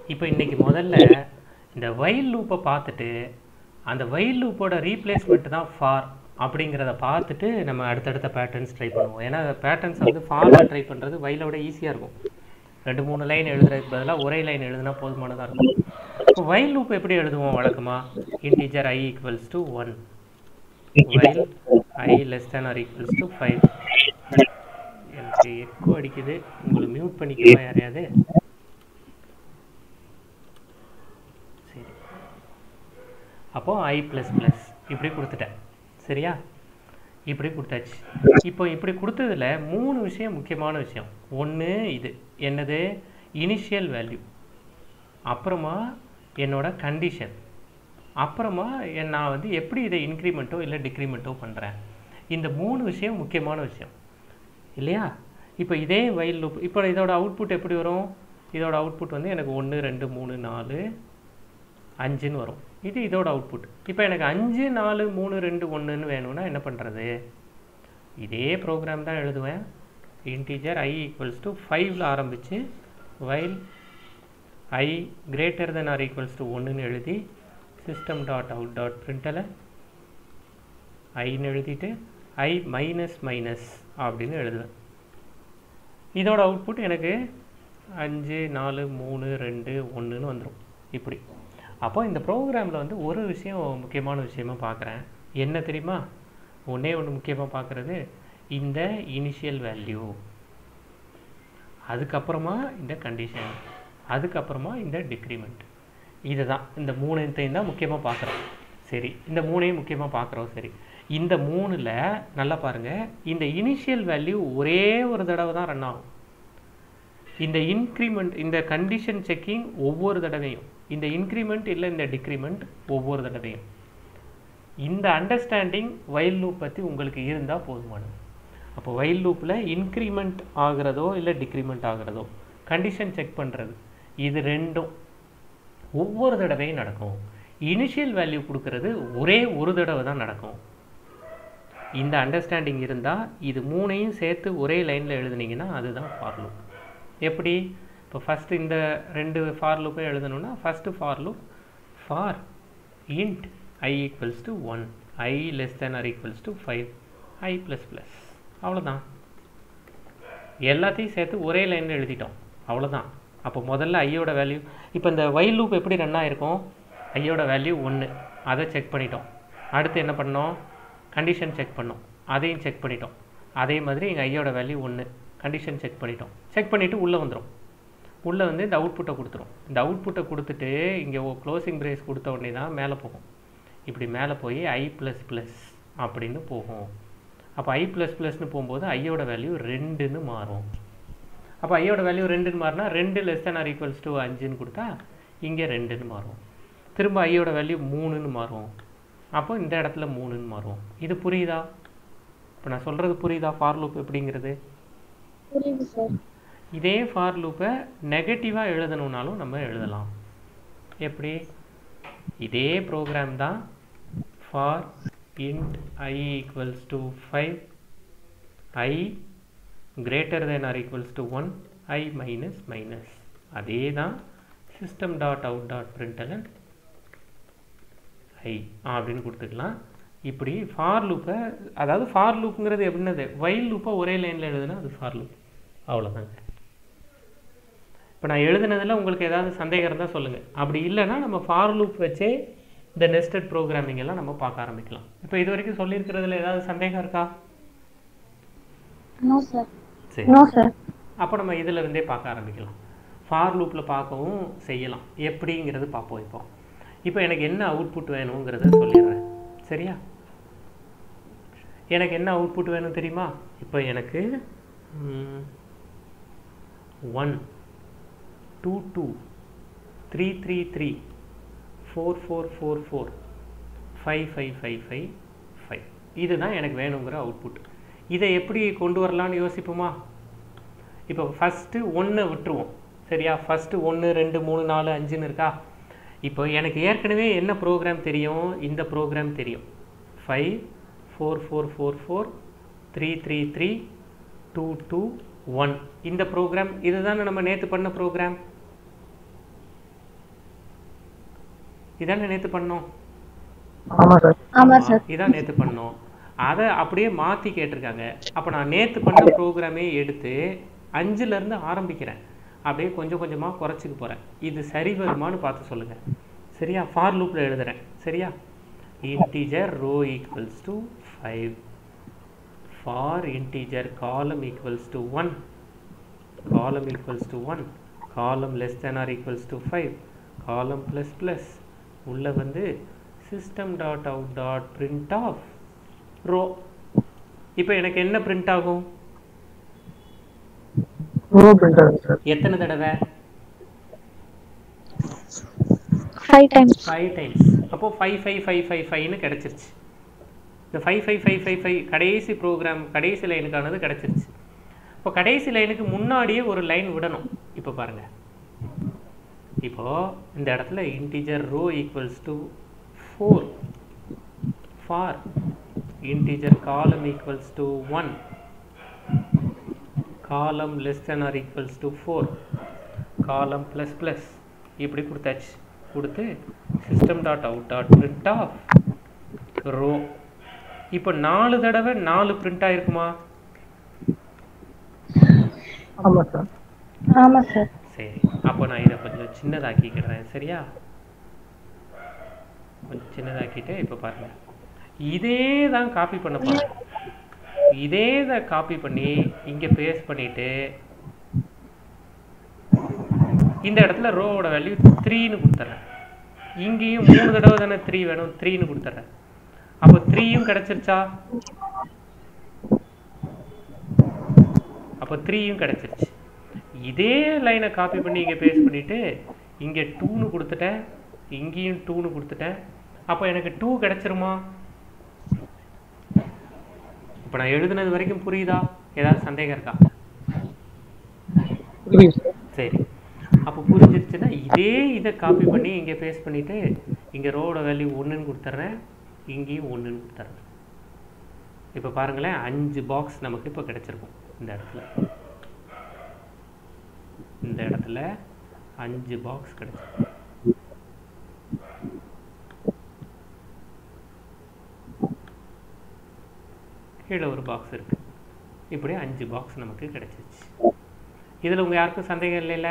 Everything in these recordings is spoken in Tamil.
இப்போ இன்னைக்கு முதல்ல இந்த வைல் லூப்பை பார்த்துட்டு அந்த வைல் லூப்போட ரீப்ளேஸ்மெண்ட் தான் ஃபார் அப்படிங்கிறத பார்த்துட்டு நம்ம அடுத்தடுத்த பேட்டர்ன்ஸ் ட்ரை பண்ணுவோம் ஏன்னா பேட்டர்ன்ஸ் வந்து ஃபாரில் ட்ரை பண்ணுறது வைலோட ஈஸியாக இருக்கும் ரெண்டு மூணு லைன் எழுதுறதுக்கு பதிலாக ஒரே லைன் எழுதுனா போதுமானதாக இருக்கும் இப்போ வைல் லூப் எப்படி எழுதுவோம் வழக்கமாக integer I equals to one while I less than or equals to five எனக்கு எக்கோ அடிக்குது உங்களை மியூட் பண்ணிக்கவா யாரையாவது சரி அப்போ ஐ ப்ளஸ் ப்ளஸ் இப்படி கொடுத்துட்டேன் சரியா இப்படி கொடுத்தாச்சு இப்போ இப்படி கொடுத்ததுல மூணு விஷயம் முக்கியமான விஷயம் ஒன்று இது என்னது இனிஷியல் வேல்யூ அப்புறமா என்னோட கண்டிஷன் அப்புறமா என் நான் வந்து எப்படி இதை இன்க்ரிமெண்ட்டோ இல்லை டிக்ரிமெண்ட்டோ பண்ணுறேன் இந்த மூணு விஷயம் முக்கியமான விஷயம் இல்லையா இப்போ இதே வயல் லூப் இப்போ இதோட அவுட்புட் எப்படி வரும் இதோட அவுட்புட் வந்து எனக்கு ஒன்று ரெண்டு மூணு நாலு அஞ்சுன்னு வரும் இது இதோட அவுட்புட் இப்போ எனக்கு அஞ்சு நாலு மூணு ரெண்டு ஒன்றுன்னு வேணும்னா என்ன பண்ணுறது இதே ப்ரோக்ராம் தான் எழுதுவேன் இன்டீஜர் ஐ ஈக்குவல்ஸ் டு ஃபைவ்ல ஆரம்பித்து while I greater than or equals to ஒன்றுன்னு எழுதி சிஸ்டம் டாட் அவுட் டாட் பிரிண்டலை ஐன்னு எழுதிட்டு ஐ மைனஸ் மைனஸ் அப்படின்னு எழுதுவேன் இதோட அவுட்புட் எனக்கு அஞ்சு நாலு மூணு ரெண்டு ஒன்றுன்னு வந்துடும் இப்படி அப்போ இந்த ப்ரோக்ராமில் வந்து ஒரு விஷயம் முக்கியமான விஷயமா பார்க்குறேன் என்ன தெரியுமா ஒன்றே ஒன்று முக்கியமாக பார்க்குறது இந்த இனிஷியல் வேல்யூ அதுக்கப்புறமா இந்த கண்டிஷன் அதுக்கப்புறமா இந்த டிக்ரிமெண்ட் இதை தான் இந்த மூணுத்தையும் தான் முக்கியமாக பார்க்குறோம் சரி இந்த மூணையும் முக்கியமாக பார்க்குறோம் சரி இந்த மூணில் நல்லா பாருங்கள் இந்த இனிஷியல் வேல்யூ ஒரே ஒரு தடவை தான் ரன் ஆகும் இந்த இன்க்ரிமெண்ட் இந்த கண்டிஷன் செக்கிங் ஒவ்வொரு தடவையும் இந்த இன்க்ரிமெண்ட் இல்லை இந்த டிக்ரிமெண்ட் ஒவ்வொரு தடவையும் இந்த அண்டர்ஸ்டாண்டிங் வைல் லூப் பற்றி உங்களுக்கு இருந்தால் போதுமானது அப்போ வைல் லூப்பில் இன்க்ரிமெண்ட் ஆகிறதோ இல்லை டிக்ரிமெண்ட் ஆகிறதோ கண்டிஷன் செக் பண்ணுறது இது ரெண்டும் ஒவ்வொரு தடவையும் நடக்கும் இனிஷியல் வேல்யூ கொடுக்கறது ஒரே ஒரு தடவை தான் நடக்கும் இந்த அண்டர்ஸ்டாண்டிங் இருந்தால் இது மூணையும் சேர்த்து ஒரே லைனில் எழுதுனீங்கன்னா அதுதான் ஃபார் லூப் எப்படி இப்போ ஃபஸ்ட்டு இந்த ரெண்டு ஃபார் லூப்பை எழுதணும்னா first for loop for int I equals to one I less than or equals to five I plus plus அவ்வளோதான் எல்லாத்தையும் சேர்த்து ஒரே லைனில் எழுதிட்டோம் அவ்வளோதான் அப்போ முதல்ல ஐயோட வேல்யூ இப்போ இந்த வைல் லூப் எப்படி ரன் ஆகிருக்கும் ஐயோட வேல்யூ ஒன்று அதை செக் பண்ணிட்டோம் அடுத்து என்ன பண்ணோம் கண்டிஷன் செக் பண்ணோம் அதையும் செக் பண்ணிட்டோம் அதே மாதிரி எங்கள் ஐயோட வேல்யூ ஒன்று கண்டிஷன் செக் பண்ணிட்டோம் செக் பண்ணிவிட்டு உள்ளே வந்துடும் உள்ளே வந்து இந்த அவுட்புட்டை கொடுத்துரும் இந்த அவுட்புட்டை கொடுத்துட்டு இங்கே க்ளோசிங் பிரேஸ் கொடுத்த உடனே தான் மேலே போகும் இப்படி மேலே போய் ஐ ப்ளஸ் ப்ளஸ் அப்படின்னு போகும் அப்போ ஐ ப்ளஸ் ப்ளஸ்னு போகும்போது ஐயோட வேல்யூ ரெண்டுன்னு மாறும் அப்போ ஐயோட வேல்யூ ரெண்டுன்னு மாறினா ரெண்டு less than or equals to அஞ்சுன்னு கொடுத்தா இங்கே ரெண்டுன்னு மாறும் திரும்ப ஐயோட வேல்யூ மூணுன்னு மாறும் அப்போ இந்த இடத்துல மூணுன்னு மாறும் இது புரியுதா இப்போ நான் சொல்கிறது புரியுதா ஃபார் லூப் எப்படிங்கிறது புரியுது சார் இதே ஃபார் லூப்பை நெகட்டிவாக எழுதணுன்னாலும் நம்ம எழுதலாம் எப்படி இதே ப்ரோக்ராம் தான் for int I equals to five I greater than or equals to one I minus minus அதே தான் system dot out dot println I அப்படின்னு கொடுத்துக்கலாம் இப்படி ஃபார் லூப்பை அதாவது ஃபார் லூப்புங்கிறது எப்படின்னது வைல் லூப்பை ஒரே லைனில் எழுதுனா அது ஃபார் லூப் அவ்வளோதாங்க இப்போ நான் எழுதுனதில் உங்களுக்கு ஏதாவது சந்தேகம் இருந்தால் சொல்லுங்கள் அப்படி இல்லைன்னா நம்ம ஃபார் லூப் வச்சே இந்த நெஸ்டட் ப்ரோக்ராமிங் எல்லாம் நம்ம பார்க்க ஆரம்பிக்கலாம் இப்போ இது வரைக்கும் சொல்லியிருக்கிறதுல ஏதாவது சந்தேகம் இருக்கா நோ சார் சரி நோ சார் அப்போ நம்ம இதில் இருந்தே பார்க்க ஆரம்பிக்கலாம் ஃபார் லூப்பில் பார்க்கவும் செய்யலாம் எப்படிங்கிறது பார்ப்போம் இப்போ இப்போ எனக்கு என்ன அவுட்புட் வேணுங்கிறத சொல்லிடுறேன் சரியா எனக்கு என்ன அவுட்புட் வேணும் தெரியுமா இப்போ எனக்கு one two two three three three four four four four five five five five five இதுதான் எனக்கு வேணுங்கிற அவுட்புட் இதை எப்படி கொண்டு வரலாம்னு யோசிப்போமா இப்போ ஃபஸ்ட்டு ஒன்று விட்டுருவோம் சரியா ஃபஸ்ட்டு ஒன்று ரெண்டு மூணு நாலு அஞ்சுன்னு இருக்கா இப்போ எனக்கு ஏற்கனவே என்ன ப்ரோக்ராம் தெரியும் இந்த ப்ரோக்ராம் தெரியும் five four four four four three three three two two one இந்த ப்ரோக்ராம் இதுதானே நம்ம நேற்று பண்ண ப்ரோக்ராம் இதானே நேற்று பண்ணோம் ஆமா சார் ஆமா ஆமா, சார் இதான் நேற்று பண்ணோம் அதை அப்படியே மாற்றி கேட்டிருக்காங்க அப்போ நான் நேற்று பண்ண ப்ரோக்ராமே எடுத்து அஞ்சுலேருந்து ஆரம்பிக்கிறேன் அப்படியே கொஞ்சம் கொஞ்சமாக குறைச்சிக்க போகிறேன் இது சரி வருமான்னு பார்த்து சொல்லுங்கள் சரியா ஃபார் லூப்பில் எழுதுறேன் சரியா integer row equals to five for integer column equals to one column equals to 1 column less than or equals to 5 column plus plus உள்ள வந்து system dot out dot print of row இப்போ எனக்கு என்ன print ஆகும் ரோ பிரிண்ட் ஆகுது சார் எத்தனை தடவை ஃபைவ் டைம்ஸ் ஃபைவ் டைம்ஸ் அப்போ ஃபைவ் ஃபைவ் ஃபைவ் ஃபைவ் ஃபைவ்னு கிடச்சிருச்சு இந்த five five five five five கடைசி ப்ரோக்ராம் கடைசி லைனுக்கானது கிடச்சிருச்சு இப்போ கடைசி லைனுக்கு முன்னாடியே ஒரு லைன் விடணும் இப்போ பாருங்க இப்போ இந்த இடத்துல integer row equals to four for integer column equals to one column less than or equals to four column plus plus இப்படி கொடுத்தாச்சு கொடுத்து system dot out dot print of row இப்போ நாலு தடவை நாலு பிரிண்ட் ஆயிருக்குமா ஆமா சார் ஆமா சார் சரி அப்போ நான் இதை கொஞ்சம் சின்னதாக்கிக்கிறேன் சரியா கொஞ்சம் சின்னதாக்கிட்டு இப்போ பாருங்க இதே தான் காப்பி பண்ண போகிறேன் இதே தான் காப்பி பண்ணி இங்கே பேஸ்ட் பண்ணிட்டு இந்த இடத்துல ரோவோட வேல்யூ த்ரீன்னு கொடுத்துட்றேன் இங்கேயும் மூணு தடவை தானே த்ரீ வேணும் த்ரீன்னு கொடுத்துட்றேன் அப்போ த்ரீயும் கிடச்சிருச்சா அப்போ த்ரீயும் கிடச்சிருச்சு இதே லைனை காப்பி பண்ணி இங்கே பேஸ்ட் பண்ணிவிட்டு இங்கே டூன்னு கொடுத்துட்டேன் இங்கேயும் டூன்னு கொடுத்துட்டேன் அப்போ எனக்கு டூ கிடச்சிருமா இப்போ நான் எழுதுனது வரைக்கும் புரியுதா ஏதாவது சந்தேகம் இருக்கா புரியுது சார் சரி அப்போ புரிஞ்சிருச்சுன்னா இதே இதை காப்பி பண்ணி இங்கே பேஸ்ட் பண்ணிவிட்டு இங்கே ரோட வேல்யூ ஒன்றுன்னு கொடுத்துட்றேன் இங்கேயும் ஒன்றுன்னு கொடுத்துட்றேன் இப்போ பாருங்களேன் அஞ்சு பாக்ஸ் நமக்கு இப்போ கிடச்சிருக்கும் இந்த இடத்துல இந்த இடத்துல அஞ்சு பாக்ஸ் கிடைச்சிருக்கும் கீழே ஒரு பாக்ஸ் இருக்கு இப்படி அஞ்சு பாக்ஸ் நமக்கு கிடைச்சிருச்சு இதில் உங்கள் யாருக்கும் சந்தேகம் இல்லைல்ல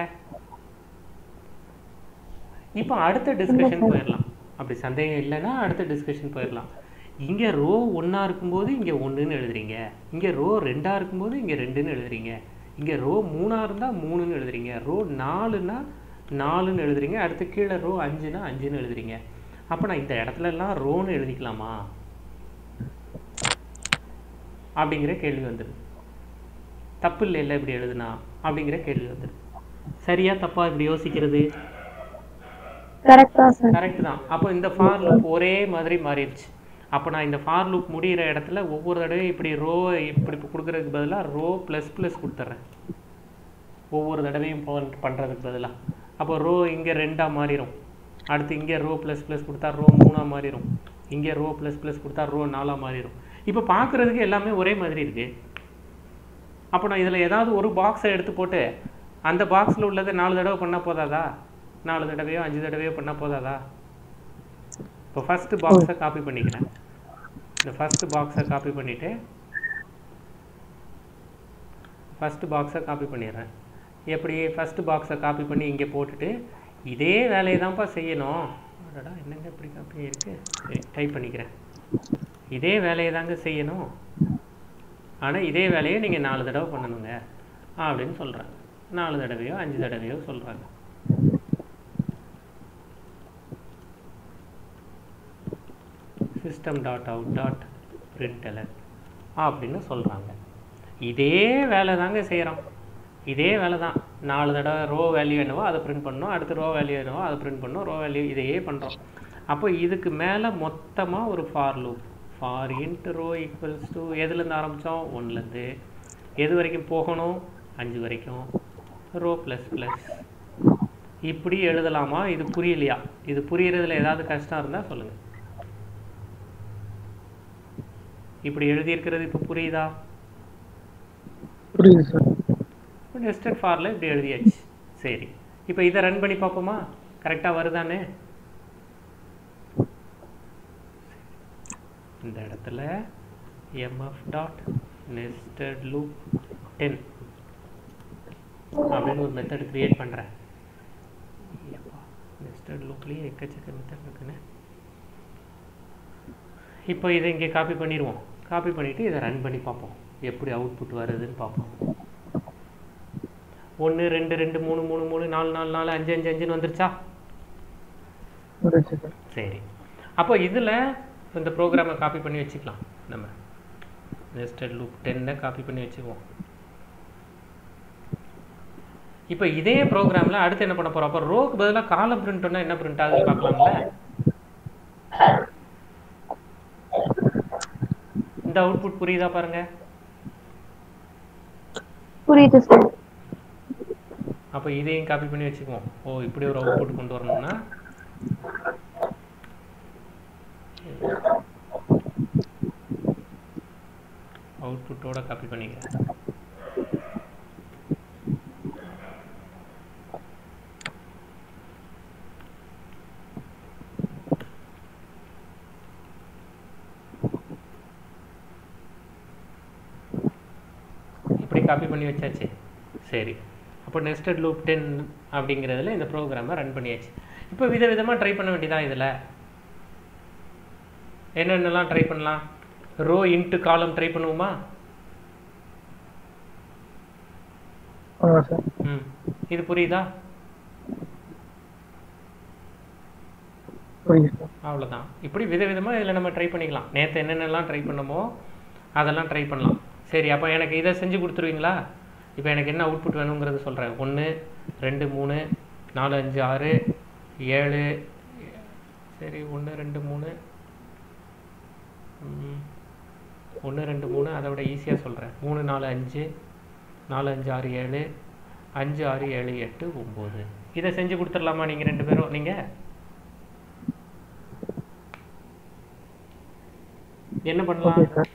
இப்போ அடுத்த டிஸ்கஷன் போயிடலாம் அப்படி சந்தேகம் இல்லைன்னா அடுத்த டிஸ்கஷன் போயிடலாம் இங்கே ரோ ஒன்றா இருக்கும்போது இங்கே ஒன்றுன்னு எழுதுறீங்க இங்கே ரோ ரெண்டாக இருக்கும்போது இங்கே ரெண்டுன்னு எழுதுறீங்க இங்கே ரோ மூணாக இருந்தால் மூணுன்னு எழுதுறீங்க ரோ நாலுன்னா நாலுன்னு எழுதுறீங்க அடுத்து கீழே ரோ அஞ்சுனா அஞ்சுன்னு எழுதுறீங்க அப்போ நான் இந்த இடத்துல எல்லாம் ரோன்னு எழுதிக்கலாமா அப்படிங்கிற கேள்வி வந்துடுது தப்பு இல்லை இப்படி எழுதுனா அப்படிங்கிற கேள்வி வந்துடுது சரியா தப்பா இப்படி யோசிக்கிறது கரெக்டா சார் கரெக்ட் தான் அப்போ இந்த ஃபார் லூப் ஒரே மாதிரி மாறிடுச்சு அப்போ நான் இந்த ஃபார் லூப் முடிகிற இடத்துல ஒவ்வொரு தடவையும் இப்படி ரோ இப்படி கொடுக்கறதுக்கு பதிலாக ரோ ப்ளஸ் ப்ளஸ் கொடுத்துட்றேன் ஒவ்வொரு தடவையும் பண்ணுறதுக்கு பதிலாக அப்போ ரோ இங்கே ரெண்டாக மாறிடும் அடுத்து இங்கே ரோ ப்ளஸ் ப்ளஸ் கொடுத்தா ரோ மூணாக மாறிடும் இங்கே ரோ ப்ளஸ் ப்ளஸ் கொடுத்தா ரோ நாலாக மாறிடும் இப்போ பார்க்குறதுக்கு எல்லாமே ஒரே மாதிரி இருக்கு அப்போ நான் இதில் ஏதாவது ஒரு பாக்ஸை எடுத்து போட்டு அந்த பாக்ஸில் உள்ளதை நாலு தடவை பண்ணால் போதாதா நாலு தடவையோ அஞ்சு தடவையோ பண்ணால் போதாதா இப்போ ஃபஸ்ட்டு பாக்ஸை காப்பி பண்ணிக்கிறேன் இந்த ஃபஸ்ட்டு பாக்ஸை காப்பி பண்ணிவிட்டு ஃபஸ்ட்டு பாக்ஸை காப்பி பண்ணிடுறேன் எப்படி ஃபஸ்ட்டு பாக்ஸை காப்பி பண்ணி இங்கே போட்டுட்டு இதே வேலையை தான்ப்பா செய்யணும் அடடா என்னங்க இப்படி காப்பி இருக்கு சரி டைப் பண்ணிக்கிறேன் இதே வேலையை தாங்க செய்யணும் ஆனால் இதே வேலையை நீங்கள் நாலு தடவை பண்ணணுங்க அப்படின்னு சொல்கிறாங்க நாலு தடவையோ அஞ்சு தடவையோ சொல்கிறாங்க system dot out dot println அப்படின்னு சொல்கிறாங்க இதே வேலை தாங்க செய்கிறோம் இதே வேலை தான் நாலு தடவை ரோ வேல்யூ என்னவோ அதை பிரிண்ட் பண்ணணும் அடுத்து ரோ வேல்யூ என்னவோ அதை பிரிண்ட் பண்ணணும் ரோ வேல்யூ இதையே பண்ணுறோம் அப்போ இதுக்கு மேலே மொத்தமாக ஒரு for loop for int row equals to எதுலேருந்து ஆரம்பித்தோம் ஒன்லேருந்து எது வரைக்கும் போகணும் அஞ்சு வரைக்கும் ரோ ப்ளஸ் ப்ளஸ் இப்படி எழுதலாமா இது புரியலையா இது புரியறதுல ஏதாவது கஷ்டம் இருந்தால் சொல்லுங்கள் இப்படி எழுதியிருக்கிறது இப்போ புரியுதா புரியுது சார் இப்போ நெஸ்டட் ஃபாரில் இப்படி எழுதியாச்சு சரி இப்போ இதை ரன் பண்ணி பார்ப்போமா கரெக்டாக வருதானே இந்த இடத்துல MF dot nested loop ten அப்படின்னு ஒரு மெத்தட் கிரியேட் பண்ணுறேன் நெஸ்டட் லூப்லேயே எக்கச்சக்க மெத்தட் இருக்குன்னு இப்போ இதை இங்கே காப்பி பண்ணிடுவோம் காப்பி பண்ணிவிட்டு இதை ரன் பண்ணி பார்ப்போம் எப்படி அவுட்புட் வருதுன்னு பார்ப்போம் ஒன்று ரெண்டு ரெண்டு மூணு மூணு மூணு நாலு நாலு நாலு அஞ்சு அஞ்சு அஞ்சுன்னு வந்துருச்சா வந்துருச்சு சார் சரி அப்போ இதில் இந்த ப்ரோக்ராமை காப்பி பண்ணி வச்சுக்கலாம் நம்ம நெஸ்டட் லூப் டென்னை காப்பி பண்ணி வச்சுக்குவோம் இப்போ இதே ப்ரோக்ராமில் அடுத்து என்ன பண்ண போகிறோம் அப்போ ரோக்கு பதிலாக காலம் பிரிண்ட்னா என்ன பிரிண்ட் ஆகுதுன்னு பார்க்கலாம்ல இந்த அவுட்புட் புரியுதா பாருங்க புரியுது சார் அப்போ இதையும் காப்பி பண்ணி வச்சுக்குவோம் ஓ இப்படி ஒரு அவுட்புட் கொண்டு வரணும்னா அவுட்புட்டோட காப்பி பண்ணிக்கிறேன் இப்படி காப்பி பண்ணி வச்சாச்சு சரி அப்போ நெஸ்டட் லூப் டென் அப்படிங்கிறதுல இந்த ப்ரோக்ராமை ரன் பண்ணியாச்சு இப்போ விதவிதமாக ட்ரை பண்ண வேண்டியதா இதில் என்னென்னலாம் ட்ரை பண்ணலாம் ரோ இன்ட்டு காலம் ட்ரை பண்ணுவோமா ஆமாம் சார் ம் இது புரியுதா புரியுது சார் அவ்வளோதான் இப்படி விதவிதமாக இதில் நம்ம ட்ரை பண்ணிக்கலாம் நேற்று என்னென்னலாம் ட்ரை பண்ணமோ அதெல்லாம் ட்ரை பண்ணலாம் சரி அப்போ எனக்கு இதை செஞ்சு கொடுத்துருவீங்களா இப்போ எனக்கு என்ன அவுட்புட் வேணுங்கிறத சொல்கிறேன் ஒன்று ரெண்டு மூணு நாலு அஞ்சு ஆறு ஏழு சரி ஒன்று ரெண்டு மூணு ஒன்று ரெண்டு மூணு அதை விட ஈஸியாக சொல்கிறேன் மூணு நாலு அஞ்சு நாலு அஞ்சு ஆறு ஏழு அஞ்சு ஆறு ஏழு எட்டு ஒம்பது இதை செஞ்சு கொடுத்துடலாமா நீங்கள் ரெண்டு பேரும் நீங்கள் என்ன பண்ணலாம் ஓகே சார்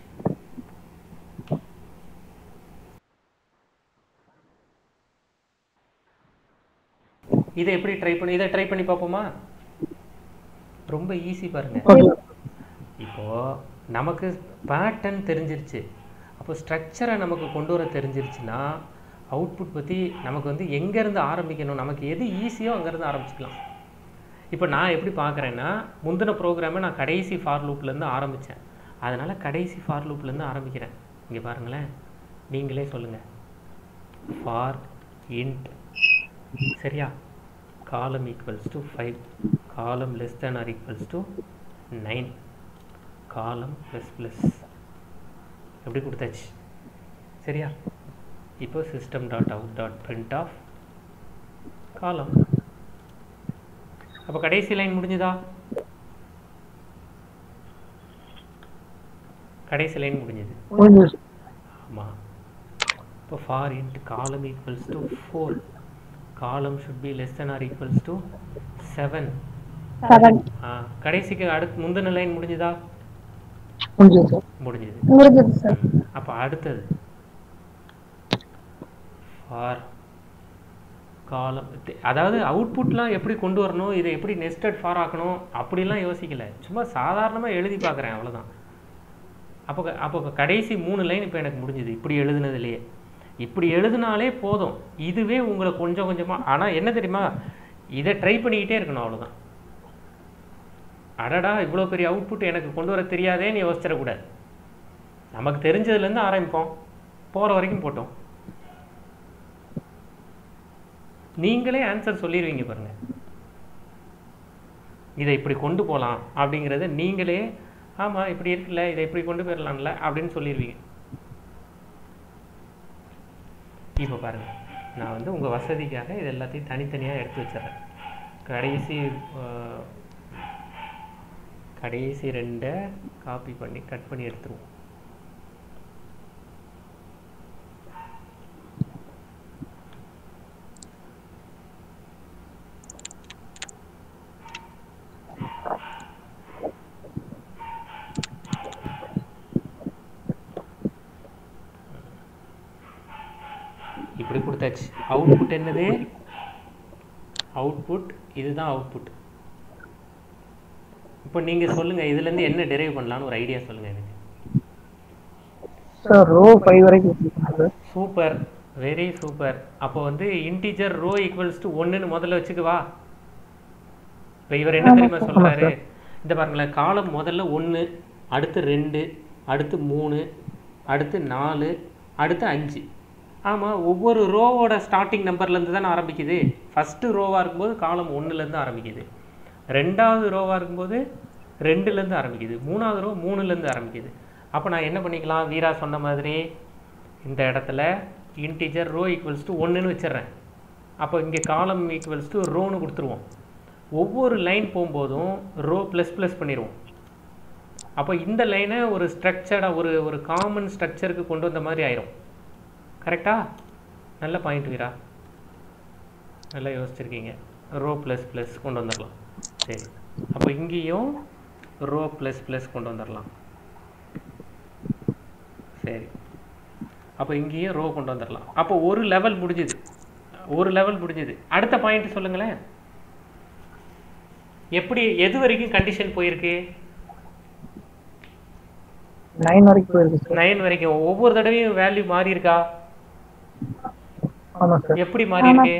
இதை எப்படி ட்ரை பண்ணி இதை ட்ரை பண்ணி பார்ப்போமா ரொம்ப ஈஸி பாருங்க ஓகே இப்போ நமக்கு பேட்டர்ன் தெரிஞ்சிருச்சு அப்போ ஸ்ட்ரக்சரை நமக்கு கொண்டு வர தெரிஞ்சிருச்சுன்னா அவுட்புட் பற்றி நமக்கு வந்து எங்கேருந்து ஆரம்பிக்கணும் நமக்கு எது ஈஸியோ அங்கேருந்து ஆரம்பிச்சுக்கலாம் இப்போ நான் எப்படி பார்க்குறேன்னா முந்தின ப்ரோக்ராமை நான் கடைசி ஃபார் லூப்லேருந்து ஆரம்பித்தேன் அதனால் கடைசி ஃபார் லூப்லேருந்து ஆரம்பிக்கிறேன் இங்கே பாருங்களேன் நீங்களே சொல்லுங்கள் ஃபார் இன்ட் சரியா column equals to five column less than or equals to nine column plus plus எப்படி கொடுத்தாச்சு சரியா இப்போ system dot out dot print of column அப்போ கடைசி லைன் முடிஞ்சுதா கடைசி லைன் முடிஞ்சது முடிஞ்சிருச்சு ஆமாம் இப்போ for int column equals to four column should be less than or equals to seven seven ஆ கடைசிக்கு அடுத்து முந்தின லைன் முடிஞ்சுதா முடிஞ்சது சார் முடிஞ்சுது முடிஞ்சது சார் அப்போ அடுத்தது ஃபார் காலம் அதாவது அவுட்புட்லாம் எப்படி கொண்டு வரணும் இதை எப்படி நெஸ்டட் ஃபார் ஆக்கணும் அப்படிலாம் யோசிக்கல சும்மா சாதாரணமாக எழுதி பார்க்குறேன் அவ்வளோதான் அப்போ க- அப்போ கடைசி மூணு லைன் இப்போ எனக்கு முடிஞ்சுது இப்படி எழுதுனதுலையே இப்படி எழுதுனாலே போதும் இதுவே உங்களை கொஞ்சம் கொஞ்சமாக ஆனால் என்ன தெரியுமா இதை ட்ரை பண்ணிக்கிட்டே இருக்கணும் அவ்வளோதான் அடடா இவ்வளோ பெரிய அவுட்புட் எனக்கு கொண்டு வர தெரியாதேன்னு யோசிச்சிடக்கூடாது நமக்கு தெரிஞ்சதுலேருந்து ஆரம்பிப்போம் போகிற வரைக்கும் போட்டோம் நீங்களே ஆன்சர் சொல்லிடுவீங்க பாருங்க இதை இப்படி கொண்டு போகலாம் அப்படிங்கிறத நீங்களே ஆமாம் இப்படி இருக்குல்ல இதை இப்படி கொண்டு போயிடலாம்ல அப்படின்னு சொல்லிடுவீங்க இப்போ பாருங்க நான் வந்து உங்கள் வசதிக்காக இது எல்லாத்தையும் தனித்தனியாக எடுத்து வச்சிடுறேன் கடைசி ஆஹ், கடைசி ரெண்டை காப்பி பண்ணி கட் பண்ணி எடுத்துருவோம் இப்படி கொடுத்தாச்சு அவுட்புட் என்னது அவுட்புட் இதுதான் அவுட்புட் இப்போ நீங்கள் சொல்லுங்கள் இதுலேருந்து என்ன டெரைவ் பண்ணலான்னு ஒரு ஐடியா சொல்லுங்கள் எனக்கு சார் ரோ ஃபைவ் வரைக்கும் வச்சிருக்கேன் சார் சூப்பர் வெரி சூப்பர் அப்போ வந்து இன்டீஜர் ரோ ஈக்குவல்ஸ் டு ஒன்றுன்னு முதல்ல வச்சுக்குவா இப்போ இவர் என்ன தெரியுமா சொல்றாரு இந்த பாருங்களேன் காலம் முதல்ல ஒன்று அடுத்து ரெண்டு அடுத்து மூணு அடுத்து நாலு அடுத்து அஞ்சு ஆமாம் ஒவ்வொரு ரோவோட ஸ்டார்டிங் நம்பர்லேருந்து தானே ஆரம்பிக்குது ஃபஸ்ட்டு ரோவாக இருக்கும்போது காலம் ஒன்றுலேருந்து ஆரம்பிக்குது ரெண்டாவது ரோவாக இருக்கும்போது ரெண்டுலேருந்து ஆரம்பிக்குது மூணாவது ரோ மூணுலேருந்து ஆரம்பிக்குது அப்போ நான் என்ன பண்ணிக்கலாம் வீரா சொன்ன மாதிரி இந்த இடத்துல இன்டிஜர் ரோ ஈக்குவல்ஸ் டு ஒன்றுன்னு வச்சிடுறேன் அப்போ இங்கே காலம் ஈக்குவல்ஸ் டு ரோன்னு கொடுத்துருவோம் ஒவ்வொரு லைன் போகும்போதும் ரோ ப்ளஸ் ப்ளஸ் பண்ணிடுவோம் அப்போ இந்த லைனை ஒரு ஸ்ட்ரக்சர்டாக ஒரு ஒரு காமன் ஸ்ட்ரக்சருக்கு கொண்டு வந்த மாதிரி ஆயிரும் கரெக்டா நல்ல பாயிண்ட் வீரா நல்லா யோசிச்சிருக்கீங்க ரோ ப்ளஸ் ப்ளஸ் கொண்டு வந்துடலாம் சரி அப்போ இங்கேயும் ரோ ப்ளஸ் ப்ளஸ் கொண்டு வந்துடலாம் சரி அப்போ இங்கேயும் ரோ கொண்டு வந்துடலாம் அப்போ ஒரு லெவல் முடிஞ்சுது ஒரு லெவல் முடிஞ்சுது அடுத்த பாயிண்ட் சொல்லுங்களேன் எப்படி எது வரைக்கும் கண்டிஷன் போயிருக்கு நைன் வரைக்கும் போயிருக்கு சார் நைன் வரைக்கும் ஒவ்வொரு தடவையும் வேல்யூ மாறி இருக்கா ஆமாம் சார் எப்படி மாறி இருக்கு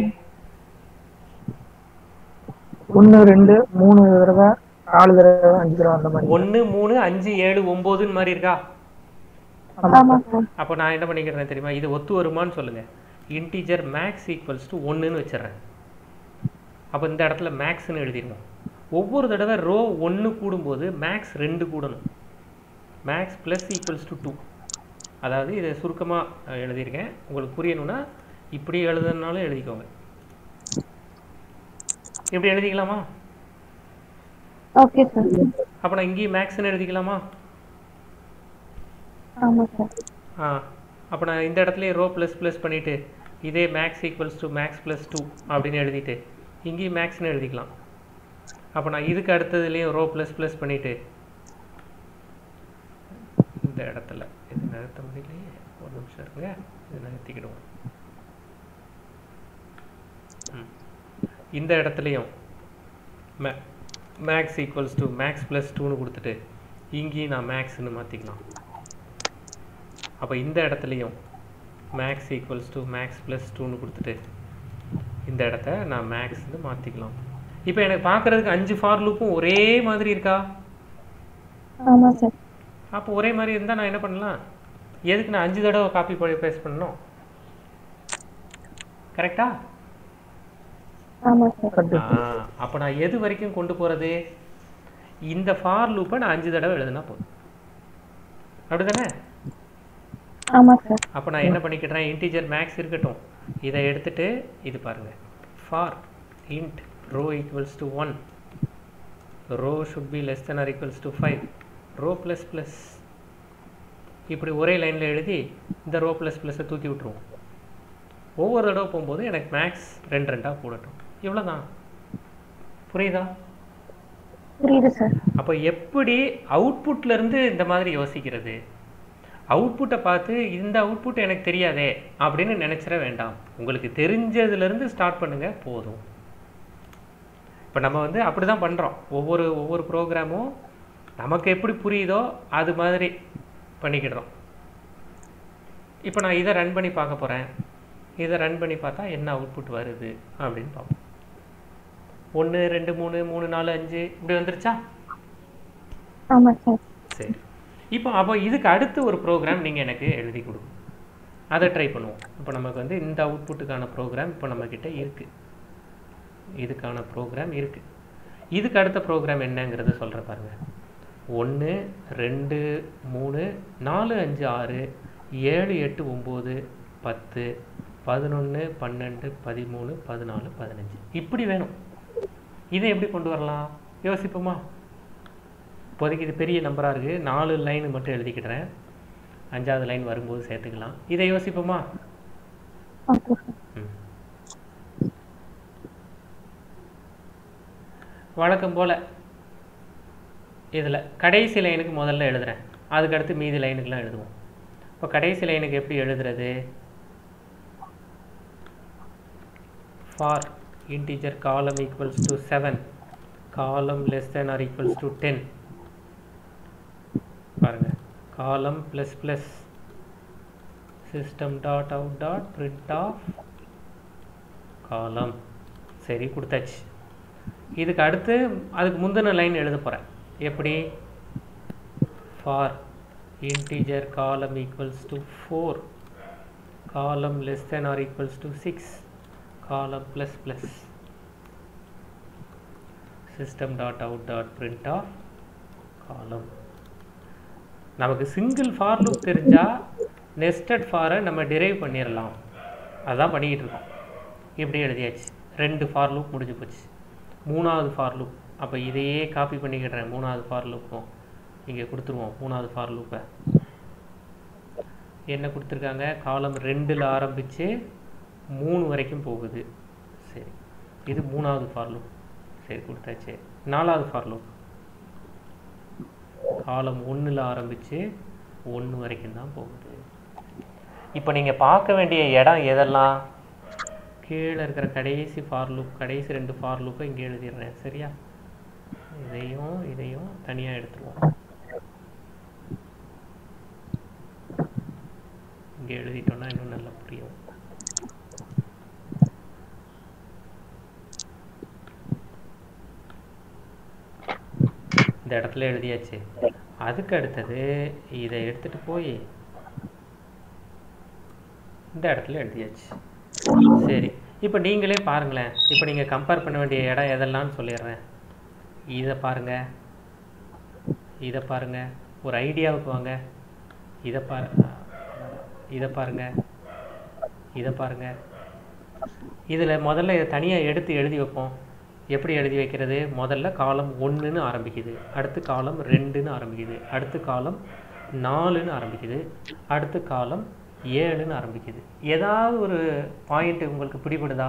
ஒன்று ரெண்டு மூணு தடவை நாலு தடவை அஞ்சு தடவை அந்த மாதிரி ஒன்று மூணு அஞ்சு ஏழு ஒம்போதுன்னு மாதிரி இருக்கா ஆமா சார் அப்போ நான் என்ன பண்ணிக்கிறேன் தெரியுமா இது ஒத்து வருமான்னு சொல்லுங்க இன்டீஜர் மேக்ஸ் ஈக்குவல்ஸ் டு ஒன்றுன்னு வச்சிடுறேன் அப்போ இந்த இடத்துல மேக்ஸ்னு எழுதிடுவோம் ஒவ்வொரு தடவை ரோ ஒன்று கூடும்போது மேக்ஸ் ரெண்டு கூடணும் max plus equals to two அதாவது இதை சுருக்கமாக எழுதியிருக்கேன் உங்களுக்கு புரியணும்னா இப்படி எழுதுனாலும் எழுதிக்கோங்க இப்படி எழுதிக்கலாமா ஓகே சார் அப்போ நான் இங்கேயும் மேக்ஸ்னு எழுதிக்கலாமா ஆமா சார் ஆ அப்போ நான் இந்த இடத்துலயே ரோ ப்ளஸ் ப்ளஸ் பண்ணிவிட்டு இதே max equals to max plus two அப்படின்னு எழுதிட்டு இங்கேயும் மேக்ஸ்னு எழுதிக்கலாம் அப்போ நான் இதுக்கு அடுத்ததுலேயும் ரோ ப்ளஸ் ப்ளஸ் பண்ணிவிட்டு இந்த இடத்துல இது நிறுத்த முடியலையே ஒரு நிமிஷம் இருங்க இது நிறுத்திக்கிடுவோம் ம். இந்த இடத்துலையும் மே max equals to max plus டூன்னு கொடுத்துட்டு இங்கேயும் நான் மேக்ஸ்னு மாற்றிக்கலாம் அப்போ இந்த இடத்துலையும் max equals to max plus டூன்னு கொடுத்துட்டு இந்த இடத்த நான் மேக்ஸ்னு மாற்றிக்கலாம் இப்போ எனக்கு பார்க்குறதுக்கு அஞ்சு ஃபார் லூப்பும் ஒரே மாதிரி இருக்கா ஆமா சார் அப்போ ஒரே மாதிரி இருந்தால் நான் என்ன பண்ணலாம் எதுக்கு நான் அஞ்சு தடவை காப்பி பண்ணி பேஸ்ட் பண்ணணும் கரெக்டா ஆமா சார் அப்போ நான் எது வரைக்கும் கொண்டு போகிறது இந்த ஃபார் லூப்பை நான் அஞ்சு தடவை எழுதுனா போதும் அப்படிதானே ஆமா சார் அப்போ நான் என்ன பண்ணிக்கிட்டேன் இன்டீஜர் மேக்ஸ் இருக்கட்டும் இதை எடுத்துட்டு இது பாருங்க for int row equals to one row should be less than or equals to five row plus plus இப்படி ஒரே லைனில் எழுதி இந்த ரோ ப்ளஸ் ப்ளஸ்ஸை தூக்கி விட்டுருவோம் ஒவ்வொரு தடவை போகும்போது எனக்கு மேக்ஸ் ரெண்டு ரெண்டாக கூடட்டும் இவ்வளோதான் புரியுதா புரியுது சார் அப்போ எப்படி அவுட்புட்ல இருந்து இந்த மாதிரி யோசிக்கிறது அவுட்புட்டை பார்த்து இந்த அவுட்புட் எனக்கு தெரியாதே அப்படின்னு நினைச்சிட வேண்டாம் உங்களுக்கு தெரிஞ்சதுலேருந்து ஸ்டார்ட் பண்ணுங்க போதும் இப்போ நம்ம வந்து அப்படி தான் பண்ணுறோம் ஒவ்வொரு ஒவ்வொரு ப்ரோக்ராமும் நமக்கு எப்படி புரியுதோ அது மாதிரி பண்ணிக்கிடுறோம் இப்போ நான் இதை ரன் பண்ணி பார்க்க போகிறேன் இதை ரன் பண்ணி பார்த்தா என்ன அவுட்புட் வருது அப்படின்னு பார்ப்போம் ஒன்று ரெண்டு மூணு மூணு நாலு அஞ்சு இப்படி வந்துருச்சா ஆமா சார் சரி இப்போ அப்போ இதுக்கு அடுத்து ஒரு ப்ரோக்ராம் நீங்கள் எனக்கு எழுதி கொடுங்க அதை ட்ரை பண்ணுவோம் இப்போ நமக்கு வந்து இந்த அவுட்புட்டுக்கான ப்ரோக்ராம் இப்போ நம்மக்கிட்ட இருக்குது இதுக்கான ப்ரோக்ராம் இருக்குது இதுக்கு அடுத்த ப்ரோக்ராம் என்னங்கிறத சொல்கிற பாருங்க ஒன்று ரெண்டு மூணு நாலு அஞ்சு ஆறு ஏழு எட்டு ஒம்பது பத்து பதினொன்று பன்னெண்டு பதிமூணு பதினாலு பதினஞ்சு இப்படி வேணும் இதை எப்படி கொண்டு வரலாம் யோசிப்போமா இப்போதைக்கு இது பெரிய நம்பராக இருக்குது நாலு லைன் மட்டும் எழுதிக்கிடுறேன் அஞ்சாவது லைன் வரும்போது சேர்த்துக்கலாம் இதை யோசிப்போமா ஓகே சார் ம். வழக்கம் போல் இதில் கடைசி லைனுக்கு முதல்ல எழுதுறேன் அதுக்கடுத்து மீதி லைனுக்கெலாம் எழுதுவோம் இப்போ கடைசி லைனுக்கு எப்படி எழுதுறது for integer column equals to seven column less than or equals to ten பாருங்க column plus plus system dot out dot print of column சரி கொடுத்தாச்சு இதுக்கு அடுத்து அதுக்கு முந்தின லைன் எழுத போகிறேன் எப்படி for integer column equals to four column less than or equals to six column plus plus system dot out dot print of column நமக்கு சிங்கிள் ஃபார் லூப் தெரிஞ்சால் நெஸ்டட் ஃபாரை நம்ம டிரைவ் பண்ணிடலாம் அதான் பண்ணிக்கிட்டு இருக்கோம் இப்படி எழுதியாச்சு ரெண்டு ஃபார் லூப் முடிஞ்சு போச்சு மூணாவது ஃபார் லூப் அப்போ இதையே காப்பி பண்ணிக்கிடுறேன் மூணாவது ஃபார் லூப்பும் இங்கே கொடுத்துருவோம் மூணாவது ஃபார் லூப்பை என்ன கொடுத்துருக்காங்க காலம் ரெண்டில் ஆரம்பித்து மூணு வரைக்கும் போகுது சரி இது மூணாவது ஃபார் லூப் சரி கொடுத்தாச்சு நாலாவது ஃபார் லூப் காலம் ஒன்றில் ஆரம்பித்து ஒன்று வரைக்கும் தான் போகுது இப்போ நீங்கள் பார்க்க வேண்டிய இடம் எதெல்லாம் கீழே இருக்கிற கடைசி ஃபார் லூப் கடைசி ரெண்டு ஃபார் லூப்பை இங்கே எழுதிடுறேன் சரியா இதையும் இதையும் தனியாக எடுத்துருவோம் இங்கே எழுதிட்டோம்னா இன்னும் நல்லா புரியும் இந்த இடத்துல எழுதியாச்சு அதுக்கு அடுத்தது இதை எடுத்துட்டு போய் இந்த இடத்துல எழுதியாச்சு சரி இப்போ நீங்களே பாருங்களேன் இப்போ நீங்கள் கம்பேர் பண்ண வேண்டிய இடம் எதெல்லாம்னு சொல்லிடுறேன் இதை பாருங்க இதை பாருங்க ஒரு ஐடியாவுக்கு வாங்க இதை பாரு இதை பாருங்க இதை பாருங்க இதில் முதல்ல இதை தனியாக எடுத்து எழுதி வைப்போம் எப்படி எழுதி வைக்கிறது முதல்ல காலம் ஒன்றுன்னு ஆரம்பிக்குது அடுத்து காலம் ரெண்டுன்னு ஆரம்பிக்குது அடுத்து காலம் நாலுன்னு ஆரம்பிக்குது அடுத்து காலம் ஏழுன்னு ஆரம்பிக்குது ஏதாவது ஒரு பாயிண்ட் உங்களுக்கு பிடிபடுதா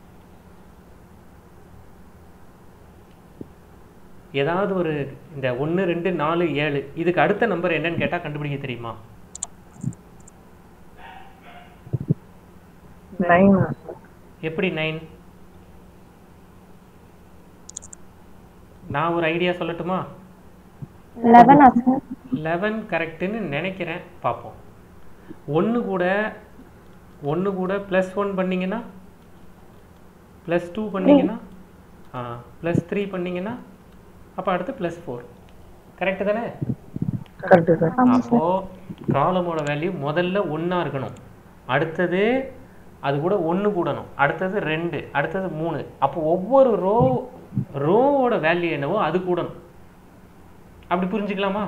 ஏதாவது ஒரு இந்த ஒன்று ரெண்டு நாலு ஏழு இதுக்கு அடுத்த நம்பர் என்னன்னு கேட்டால் கண்டுபிடிக்க தெரியுமா நைன் எப்படி நைன் நான் ஒரு ஐடியா சொல்லட்டுமா லெவனா சார் லெவன் கரெக்டுன்னு நினைக்கிறேன் பார்ப்போம் ஒன்று கூட ஒன்று கூட ப்ளஸ் ஒன் பண்ணிங்கன்னா ப்ளஸ் டூ பண்ணிங்கன்னா ஆ ப்ளஸ் த்ரீ பண்ணிங்கன்னா அப்போ அடுத்து ப்ளஸ் ஃபோர் கரெக்டு தானே கரெக்டு சார் அப்போது காலமோட வேல்யூ முதல்ல ஒன்றா இருக்கணும் அடுத்தது அது கூட ஒன்று கூடணும் அடுத்தது ரெண்டு அடுத்தது மூணு அப்போ ஒவ்வொரு ரோ ரோவோட வேல்யூ என்னவோ அது கூடணும் அப்படி புரிஞ்சுக்கலாமா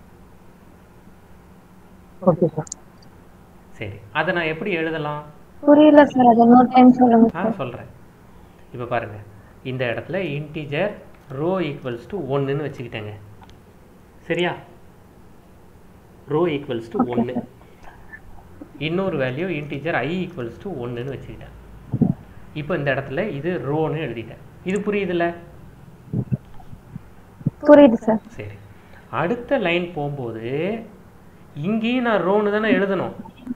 ஓகே சார் சரி அதை நான் எப்படி எழுதலாம் புரியல சார் அது இன்னொரு டைம் சொல்லுங்க நான் சொல்கிறேன் இப்போ பாருங்கள் இந்த இடத்துல இன்டிஜர் ரோ ஈக்குவல்ஸ் டு ஒன்றுன்னு வச்சுக்கிட்டேங்க சரியா ரோ ஈக்குவல்ஸ் டு ஒன்று இன்னொரு value integer I equals to ஒன்றுன்னு வச்சுக்கிட்டேன் இப்போ இந்த இடத்துல இது ரோன்னு எழுதிட்டேன் இது புரியுதுல்ல புரியுது சார் சரி அடுத்த லைன் போகும்போது இங்கேயும் நான் ரோன்னு தானே எழுதணும்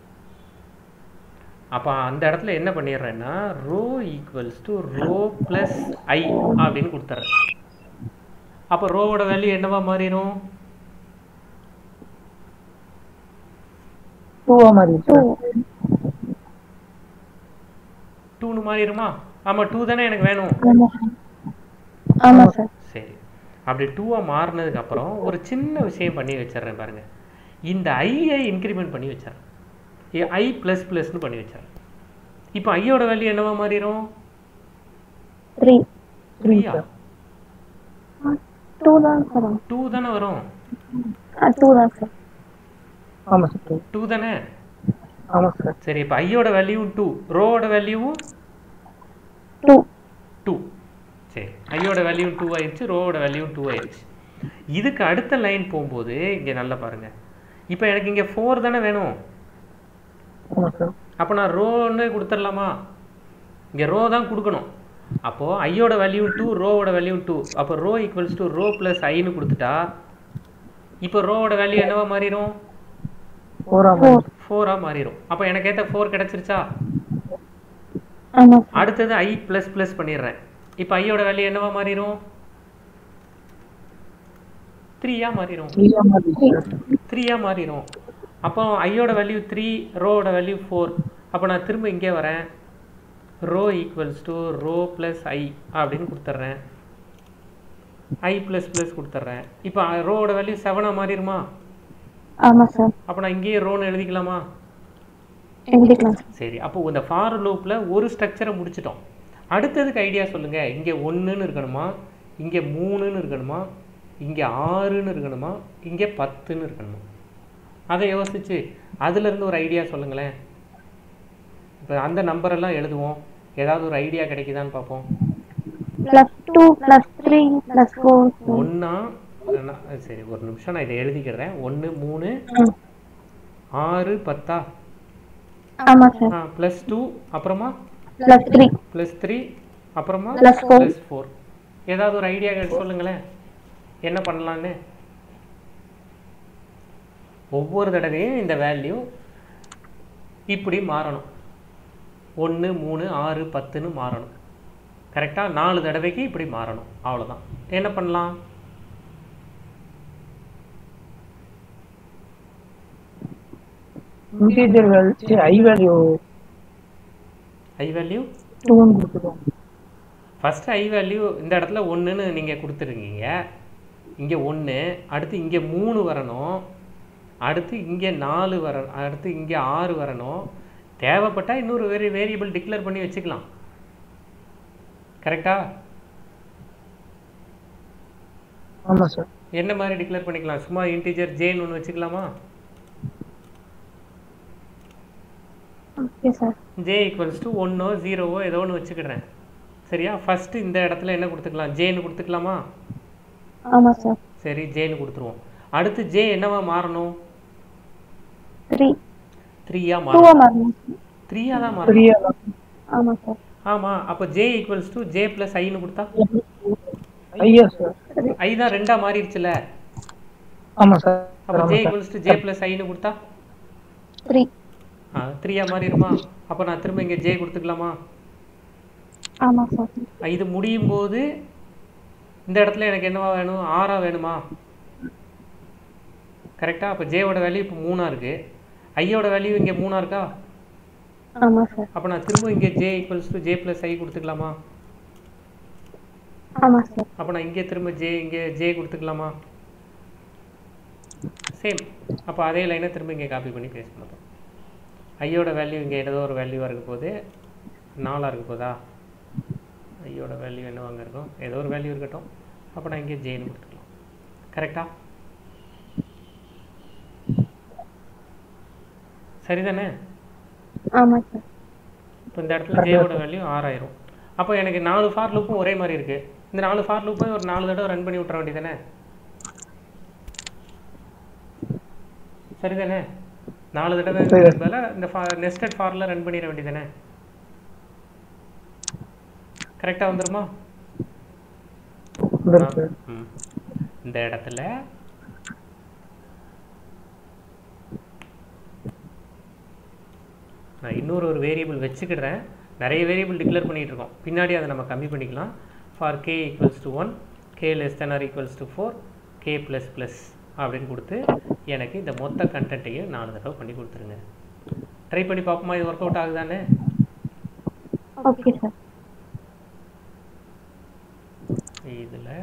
அப்போ அந்த இடத்துல என்ன பண்ணிடுறேன்னா row equals to row plus I அப்படின்னு கொடுத்துட்றேன் அப்போ ரோவோட வேல்யூ என்னவா மாறிடும் டூவா மாதிரி சார் டூன்னு மாறிடுமா ஆமாம் டூ தானே எனக்கு வேணும் ஆமா ஆமா சார் சரி அப்படி டூவாக மாறினதுக்கு அப்புறம் ஒரு சின்ன விஷயம் பண்ணி வச்சிடுறேன் பாருங்க இந்த ஐயை இன்க்ரிமெண்ட் பண்ணி வச்சிடுறேன் ஐ ப்ளஸ் ப்ளஸ்னு பண்ணி வச்சிடுறேன் இப்போ ஐயோட வேல்யூ என்னவா மாறிடும் த்ரீ த்ரீயா டூ தான் சார் டூ தானே வரும் டூ தான் சார் ஆமாம் சார் டூ தானே ஆமாம் சார் சரி இப்போ ஐயோட வேல்யூவும் டூ ரோவோட வேல்யூவும் டூ டூ சரி ஐயோட வேல்யூவும் டூ ஆயிடுச்சு ரோவோட வேல்யூவும் டூ ஆயிடுச்சு இதுக்கு அடுத்த லைன் போகும்போது இங்கே நல்லா பாருங்க இப்போ எனக்கு இங்கே ஃபோர் தானே வேணும் ஆமாம் சார் அப்போ நான் ரோன்னு கொடுத்துடலாமா இங்கே ரோ தான் கொடுக்கணும் அப்போது ஐயோட வேல்யூ டூ ரோவோட வேல்யூ டூ அப்போ row equals to row plus ஐன்னு கொடுத்துட்டா இப்போ ரோவோட வேல்யூ என்னவா மாறிடும் ஃபோரா மாதிரி ஃபோராக மாறிடும் அப்போ எனக்கு ஏற்ற ஃபோர் கிடச்சிருச்சா ஆமா சார் அடுத்தது ஐ ப்ளஸ் ப்ளஸ் பண்ணிடுறேன் இப்போ ஐயோட வேல்யூ என்னவா மாறிடும் த்ரீயாக மாறிடும் த்ரீயா மாதிரி சார் த்ரீயாக மாறிடும் அப்போ ஐயோட வேல்யூ த்ரீ ரோவோட வேல்யூ ஃபோர் அப்போ நான் திரும்ப இங்கே வரேன் row equals to row plus I அப்படின்னு கொடுத்துட்றேன் ஐ ப்ளஸ் ப்ளஸ் கொடுத்துட்றேன் இப்போ ரோவோட வேல்யூ செவனாக மாறிடுமா ஆமா சார் அப்போ நான் இங்கேயே ரோன்னு எழுதிக்கலாமா எழுதிக்கலாம் சார் சரி அப்போ இந்த ஃபார் லூப்பில் ஒரு ஸ்ட்ரக்சரை முடிச்சிட்டோம் அடுத்ததுக்கு ஐடியா சொல்லுங்கள் இங்கே ஒன்றுன்னு இருக்கணுமா இங்கே மூணுன்னு இருக்கணுமா இங்கே ஆறுன்னு இருக்கணுமா இங்கே பத்துன்னு இருக்கணுமா அதை யோசிச்சு அதுலேருந்து ஒரு ஐடியா சொல்லுங்களேன் இப்போ அந்த நம்பரெல்லாம் எழுதுவோம் ஏதாவது ஒரு ஐடியா கிடைக்குதான்னு பார்ப்போம் plus two plus three plus four ஒன்றா சரி ஒரு நிமிஷம் நான் இதை எழுதிக்கிறேன் ஒன்று மூணு ஆறு பத்தா ஆமா சார் ஆ ப்ளஸ் டூ அப்புறமா பிளஸ் த்ரீ ப்ளஸ் த்ரீ அப்புறமா Plus four. ப்ளஸ் ஃபோர் ஏதாவது ஒரு ஐடியா சொல்லுங்களேன் என்ன பண்ணலான்னு ஒவ்வொரு தடவையும் இந்த வேல்யூ இப்படி மாறணும் ஒன்று மூணு ஆறு பத்துன்னு மாறணும் கரெக்டாக நாலு தடவைக்கு இப்படி மாறணும் அவ்வளோதான் என்ன பண்ணலாம் integer value I value I value டூன்னு கொடுத்துருவோம் ஃபஸ்ட்டு ஐ வேல்யூ இந்த இடத்துல ஒன்றுன்னு நீங்கள் கொடுத்துருக்கீங்க இங்கே ஒன்று அடுத்து இங்கே மூணு வரணும் அடுத்து இங்கே நாலு வர அடுத்து இங்கே ஆறு வரணும் தேவைப்பட்டால் இன்னொரு வேறு வேரியபிள் டிக்ளேர் பண்ணி வச்சுக்கலாம் கரெக்டா ஆமா சார் என்ன மாதிரி டிக்ளேர் பண்ணிக்கலாம் சும்மா இன்டீஜர் ஜேன்னு ஒன்று வச்சுக்கலாமா okay sir J equals to ஒன்னோ ஜீரோவோ ஏதோ ஒன்று வச்சுக்கிடுறேன் சரியா ஃபஸ்ட்டு இந்த இடத்துல என்ன கொடுத்துக்கலாம் ஜேன்னு கொடுத்துக்கலாமா ஆமா சார் சரி ஜேன்னு கொடுத்துருவோம் அடுத்து ஜே என்னவா மாறணும் த்ரீ த்ரீயா டூவா மாறணும் மாறணும் த்ரீயா தான் மாறணும் த்ரீயா ஆமா சார் ஆமா அப்போ J equals to J plus ஐன்னு கொடுத்தா ஐயா சார் ஐ தான் ரெண்டா மாறிடுச்சுல ஆமா சார் அப்போ ஆமா J sir equals to J plus ஐன்னு கொடுத்தா த்ரீ ஆ த்ரீயா மாறிடுமா அப்போ நான் திரும்ப இங்கே ஜே கொடுத்துக்கலாமா ஆமா சார் ஆ, இது முடியும் போது இந்த இடத்துல எனக்கு என்னவா வேணும் ஆறா வேணுமா கரெக்டா அப்போ ஜேவோட வேல்யூ இப்போ மூணா இருக்கு ஐயோட வேல்யூ இங்கே மூணா இருக்கா ஆமா சார் அப்போ நான் திரும்ப இங்கே J equals to J plus I கொடுத்துக்கலாமா ஆமா சார் அப்போ நான் இங்கே திரும்ப ஜே இங்கே ஜே கொடுத்துக்கலாமா சேம் அப்போ அதே லைனை திரும்ப இங்கே காப்பி பண்ணி பேஸ்ட் பண்ணுறோம் ஐயோட வேல்யூ இங்கே ஏதோ ஒரு வேல்யூவாக இருக்க போது நாலாக இருக்க போதா ஐயோட வேல்யூ என்னவாங்க இருக்கும் ஏதோ ஒரு வேல்யூ இருக்கட்டும் அப்போ நான் இங்கே ஜேன்னு கொடுத்துக்கலாம் கரெக்டா சரிதானே ஆமா சார் இப்போ இந்த இடத்துல ஜேவோட வேல்யூ ஆறாயிரம் அப்போ எனக்கு நாலு ஃபார் லூப்பும் ஒரே மாதிரி இருக்கு இந்த நாலு ஃபார் லூப்பையும் ஒரு நாலு தடவை ரன் பண்ணி விட்ற வேண்டியதானே சரிதானே நாலு தடவை பதிலாக இந்த நெஸ்டட் ஃபாரில் ரன் பண்ணிட வேண்டியதானே கரெக்டாக வந்துருமா வந்துரும் சார் ம். இந்த இடத்துல நான் இன்னொரு ஒரு வேரியபிள் வச்சுக்கிடுறேன் நிறைய வேரியபிள் டிக்ளேர் பண்ணிட்டு இருக்கோம் பின்னாடி அதை நம்ம கம்மி பண்ணிக்கலாம் for K equals to one K less than or equals to four K plus plus அப்படின்னு கொடுத்து எனக்கு இந்த மொத்த கண்டென்ட்டையும் நாலு தடவை பண்ணி கொடுத்துருங்க ட்ரை பண்ணி பார்ப்போமா இது ஒர்க் அவுட் ஆகுதானே ஓகே சார் இதில்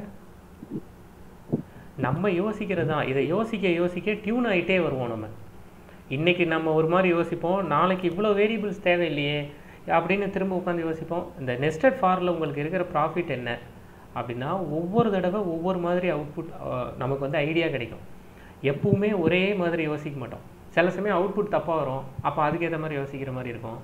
நம்ம யோசிக்கிறது தான் இதை யோசிக்க யோசிக்க டியூன் ஆகிட்டே வருவோம் நம்ம இன்னைக்கு நம்ம ஒரு மாதிரி யோசிப்போம் நாளைக்கு இவ்வளோ வேரியபிள்ஸ் தேவையில்லையே அப்படின்னு திரும்ப உட்காந்து யோசிப்போம் இந்த நெஸ்டட் ஃபாரில் உங்களுக்கு இருக்கிற ப்ராஃபிட் என்ன அப்படின்னா ஒவ்வொரு தடவை ஒவ்வொரு மாதிரி அவுட்புட் நமக்கு வந்து ஐடியா கிடைக்கும் எப்பவுமே ஒரே மாதிரி யோசிக்க மாட்டோம் சில சமயம் அவுட்புட் தப்பாக வரும் அப்போ அதுக்கேற்ற மாதிரி யோசிக்கிற மாதிரி இருக்கும்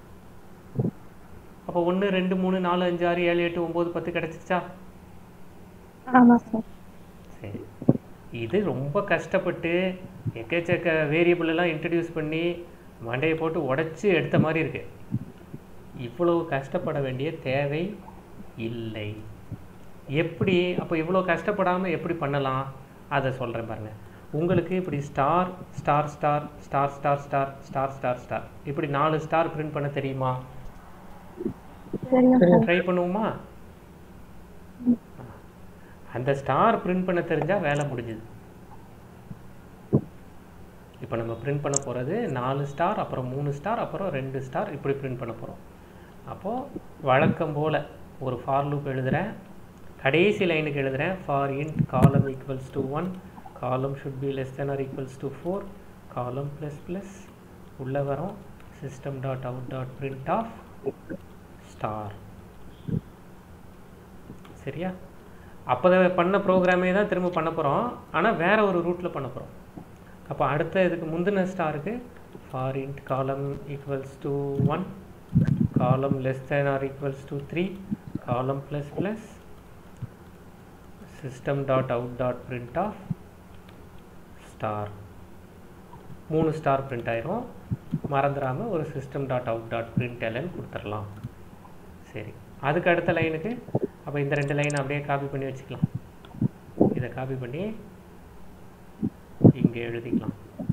அப்போ ஒன்று ரெண்டு மூணு நாலு அஞ்சு ஆறு ஏழு எட்டு ஒம்பது பத்து கிடச்சிச்சா ஆமா சார் சரி இது ரொம்ப கஷ்டப்பட்டு எக்கச்சக்க வேரியபிள் எல்லாம் இன்ட்ரடியூஸ் பண்ணி மண்டையை போட்டு உடைச்சு எடுத்த மாதிரி இருக்கு இவ்வளவு கஷ்டப்பட வேண்டிய தேவை இல்லை எப்படி அப்போ இவ்வளோ கஷ்டப்படாமல் எப்படி பண்ணலாம் அதை சொல்கிறேன் பாருங்க உங்களுக்கு இப்படி star star star star star star star star star இப்படி நாலு ஸ்டார் பிரிண்ட் பண்ண தெரியுமா சரிங்க சார் ட்ரை பண்ணுவோமா அந்த ஸ்டார் பிரிண்ட் பண்ண தெரிஞ்சால் வேலை முடிஞ்சுது இப்போ நம்ம பிரிண்ட் பண்ண போகிறது நாலு ஸ்டார் அப்புறம் மூணு ஸ்டார் அப்புறம் ரெண்டு ஸ்டார் இப்படி பிரிண்ட் பண்ண போகிறோம் அப்போது வழக்கம் போல் ஒரு ஃபார் லூப் எழுதுகிறேன் கடைசி லைனுக்கு எழுதுகிறேன் for int column equals to one column should be less than or equals to four column plus plus உள்ளே வரோம் system dot out dot print of star சரியா அப்போ பண்ண ப்ரோக்ராமே தான் திரும்ப பண்ண போகிறோம் ஆனால் வேற ஒரு ரூட்டில் பண்ண போகிறோம் அப்போ அடுத்த இதுக்கு முந்தின ஸ்டாருக்கு for int column equals to one column less than or equals to three column plus plus system dot out dot print of star மூணு ஸ்டார் பிரிண்ட் ஆயிரும் மறந்துடாமல் ஒரு system dot out dot print LN கொடுத்துடலாம் சரி அதுக்கு அடுத்த லைனுக்கு அப்போ இந்த ரெண்டு லைன் அப்படியே காப்பி பண்ணி வச்சுக்கலாம் இதை காப்பி பண்ணி இங்கே எழுதிக்கலாம்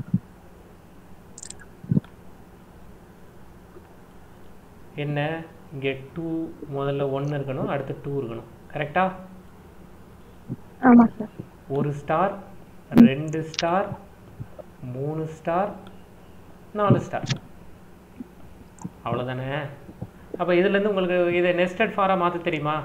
என்ன இங்கே டூ முதல்ல ஒன்று இருக்கணும் அடுத்து டூ இருக்கணும் கரெக்டா ஆமா சார் ஒரு ஸ்டார் ரெண்டு ஸ்டார் மூணு ஸ்டார் நாலு ஸ்டார் அவ்வளோதானே அப்போ இதுலேருந்து உங்களுக்கு இதை நெஸ்டட் ஃபாராக மாற்ற தெரியுமா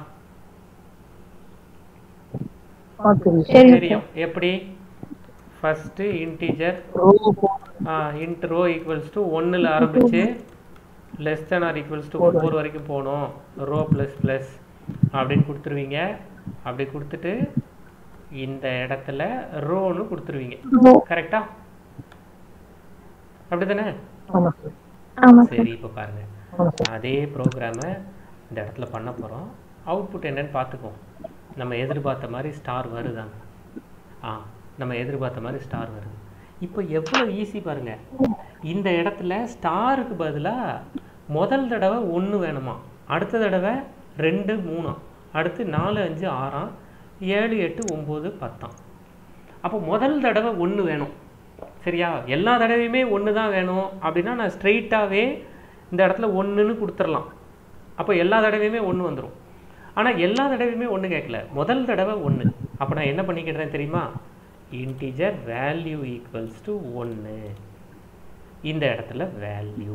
ஆ தெரியும் சரி தெரியும் எப்படி first integer int row equals to ஒன்றில் ஆரம்பித்து less than or equals to four வரைக்கும் போகணும் ரோ ப்ளஸ் ப்ளஸ் அப்படின்னு கொடுத்துருவீங்க அப்படி கொடுத்துட்டு இந்த இடத்துல ரோன்னு கொடுத்துருவீங்க ரோ கரெக்டா அப்படி தானே ஆமா சார் ஆமா சார் சரி இப்போ பாருங்க ஆமா சார் அதே ப்ரோக்ராமை இந்த இடத்துல பண்ண போகிறோம் அவுட்புட் என்னன்னு பார்த்துக்குவோம் நம்ம எதிர்பார்த்த மாதிரி ஸ்டார் வருதாங்க ஆ நம்ம எதிர்பார்த்த மாதிரி ஸ்டார் வருது இப்போ எவ்வளோ ஈஸி பாருங்க இந்த இடத்துல ஸ்டாருக்கு பதிலாக முதல் தடவை ஒன்று வேணுமா அடுத்த தடவை ரெண்டு மூணாம் அடுத்து நாலு அஞ்சு ஆறாம் ஏழு எட்டு ஒம்பது பத்தாம் அப்போ முதல் தடவை ஒன்று வேணும் சரியா எல்லா தடவையுமே ஒன்று தான் வேணும் அப்படின்னா நான் ஸ்ட்ரெயிட்டாகவே இந்த இடத்துல ஒன்றுன்னு கொடுத்துடலாம் அப்போ எல்லா தடவையுமே ஒன்று வந்துடும் ஆனால் எல்லா தடவையுமே ஒன்று கேட்கல முதல் தடவை ஒன்று அப்போ நான் என்ன பண்ணிக்கிடுறேன் தெரியுமா இன்டிஜர் வேல்யூ ஈக்குவல்ஸ் டு ஒன்று இந்த இடத்துல வேல்யூ